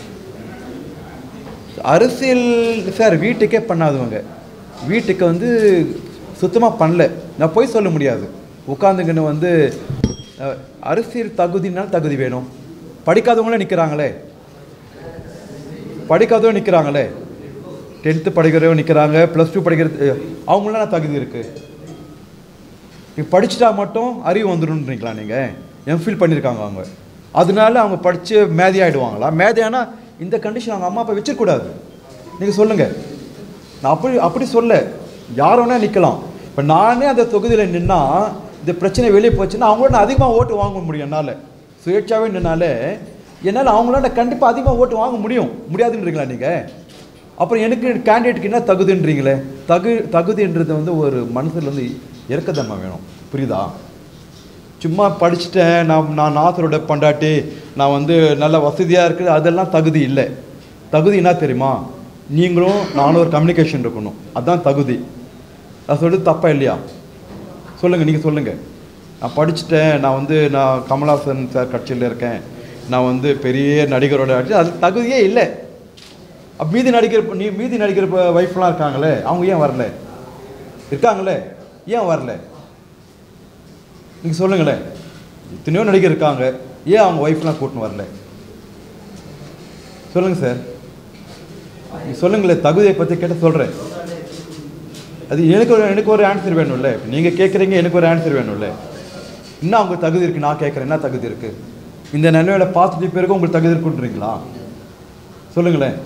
அரசியல் சார் வீட்டுக்கே பண்ணாதவங்க வீட்டுக்கு வந்து சுத்தமாக பண்ணல நான் போய் சொல்ல முடியாது உட்காந்துங்கன்னு வந்து அஹ், அரசியல் தகுதினா தகுதி வேணும் படிக்காதவங்களே நிற்கிறாங்களே படிக்காதவங்க நிற்கிறாங்களே டென்த்து படிக்கிறவங்க நிற்கிறாங்க ப்ளஸ் டூ படிக்கிறது அவங்களாம் என்ன தகுதி இருக்குது இப்போ படிச்சுட்டா மட்டும் அறிவு வந்துடும்ன்றீங்களா நீங்கள் எம்ஃபில் பண்ணியிருக்காங்க அவங்க அதனால அவங்க படித்து மேதி ஆகிடுவாங்களா மேதியானா இந்த கண்டிஷன் அவங்க அம்மா அப்பா வச்சிருக்கூடாது நீங்கள் சொல்லுங்கள் நான் அப்படி அப்படி சொல்ல யார் வேணால் நிற்கலாம் இப்போ நானே அந்த தொகுதியில் நின்னா இந்த பிரச்சனை வெளியே போச்சுன்னா அவங்களோட நான் அதிகமாக ஓட்டு வாங்க முடியும் என்னால் சுயேட்சாவே நின்னாலே என்னால் அவங்களோட கண்டிப்பாக அதிகமாக ஓட்டு வாங்க முடியும் முடியாதுன்றீங்களா நீங்கள் அப்புறம் எனக்கு கேண்டிடேட்டுக்கு என்ன தகுதின்றீங்களே தகு தகுதின்றது வந்து ஒரு மனசுல வந்து இறக்கத்தன்மை வேணும் புரியுதா சும்மா படிச்சுட்டேன் நான் நான் நாசரோட பண்டாட்டி நான் வந்து நல்ல வசதியாக இருக்குது அதெல்லாம் தகுதி இல்லை தகுதி என்ன தெரியுமா நீங்களும் நானும் ஒரு கம்யூனிகேஷன் இருக்கணும் அதுதான் தகுதி நான் சொல்கிறது தப்பா இல்லையா சொல்லுங்கள் நீங்கள் சொல்லுங்கள் நான் படிச்சுட்டேன் நான் வந்து நான் கமல்ஹாசன் சார் கட்சியில் இருக்கேன் நான் வந்து பெரிய நடிகரோட கட்சி அது தகுதியே இல்லை அப்ப மீதி நடிக்கிற நீ மீதி நடிக்கிற ஒய்ஃப்லாம் இருக்காங்களே அவங்க ஏன் வரல இருக்காங்களே ஏன் வரல நீங்கள் சொல்லுங்களேன் எத்தனையோ நடிகர் இருக்காங்க ஏன் அவங்க ஒய்ஃப்லாம் கூட்டின்னு வரல சொல்லுங்கள் சார் நீ சொல்லுங்களேன் தகுதியை பற்றி கேட்டு சொல்கிறேன் அது எனக்கு ஒரு எனக்கு ஒரு ஆன்சர் வேணும்ல நீங்கள் கேட்குறீங்க எனக்கு ஒரு ஆன்சர் வேணும்ல இன்னும் அவங்க தகுதி இருக்குது நான் கேட்குறேன் என்ன தகுதி இருக்குது இந்த நிலைமையில பார்த்துட்டு பிறகு உங்களுக்கு தகுதி இருக்குன்றீங்களா சொல்லுங்களேன்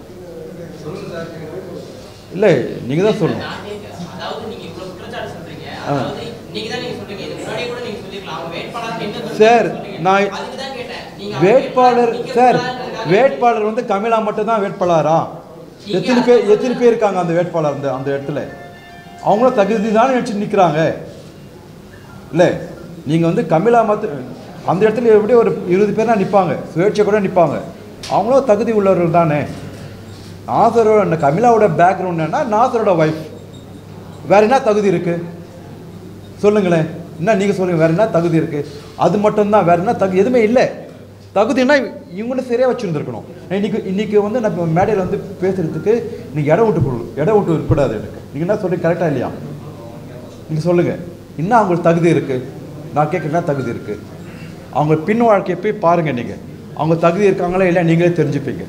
இல்லை நீங்கள் தான் சொல்லணும் நான் கேட்கிறேன். அதாவது நீங்க இவ்வளவு குற்றச்சாட்டு சொல்றீங்க ஆ. அதாவது இன்னைக்கு தான் நீங்க சொல்றீங்க இதுக்கு முன்னாடி கூட நீங்க சொல்லிருக்கலாம் அவங்க வேட்பாளர் என்ன சொல்றீங்க சார், சொல்றீங்க. நான் அதுக்கு தான் கேட்டேன் நீங்க அவங்க வேட்பாளர் நீங்க சார் வேட்பாளர் வேட்பாளர் வந்து கமிலா மட்டும் தான் வேட்பாளரா எத்தனை பேர் எத்தனை பேர் இருக்காங்க அந்த வேட்பாளர் அந்த அந்த இடத்துல அவங்களும் தகுதி தானே நினச்சி நிற்கிறாங்க இல்லை நீங்கள் வந்து கமிலா மத்த அந்த இடத்துல எப்படி ஒரு இருபது பேர் தான் நிற்பாங்க சுயேட்சை கூட நிற்பாங்க அவங்களும் தகுதி உள்ளவர்கள் தானே நாசரோட அந்த கமிலாவோட பேக்ரவுண்ட் என்னன்னா நாசரோட ஒய்ஃப் வேற என்ன தகுதி இருக்குது சொல்லுங்களேன் என்ன நீங்கள் சொல்லுங்க வேற என்ன தகுதி இருக்குது அது மட்டும்தான் வேற என்ன தகுதி எதுவுமே இல்லை தகுதினா இவங்களும் சரியாக வச்சுருந்துருக்கணும் இன்னைக்கு இன்னைக்கு வந்து நம்ம மேடையில் வந்து பேசுகிறதுக்கு இன்னைக்கு இடம் விட்டு கொடு இடம் விட்டு இருக்கக்கூடாது எனக்கு நீங்கள் என்ன சொல்றீங்க கரெக்டாக இல்லையா நீங்கள் சொல்லுங்கள் என்ன அவங்களுக்கு தகுதி இருக்குது நான் கேட்குறேன் என்ன தகுதி இருக்குது அவங்க பின் வாழ்க்கையை போய் பாருங்கள் நீங்கள் அவங்க தகுதி இருக்காங்களா இல்லை நீங்களே தெரிஞ்சுப்பீங்க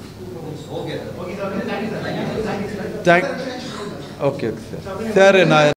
okay sir thank okay okay sir sir நான்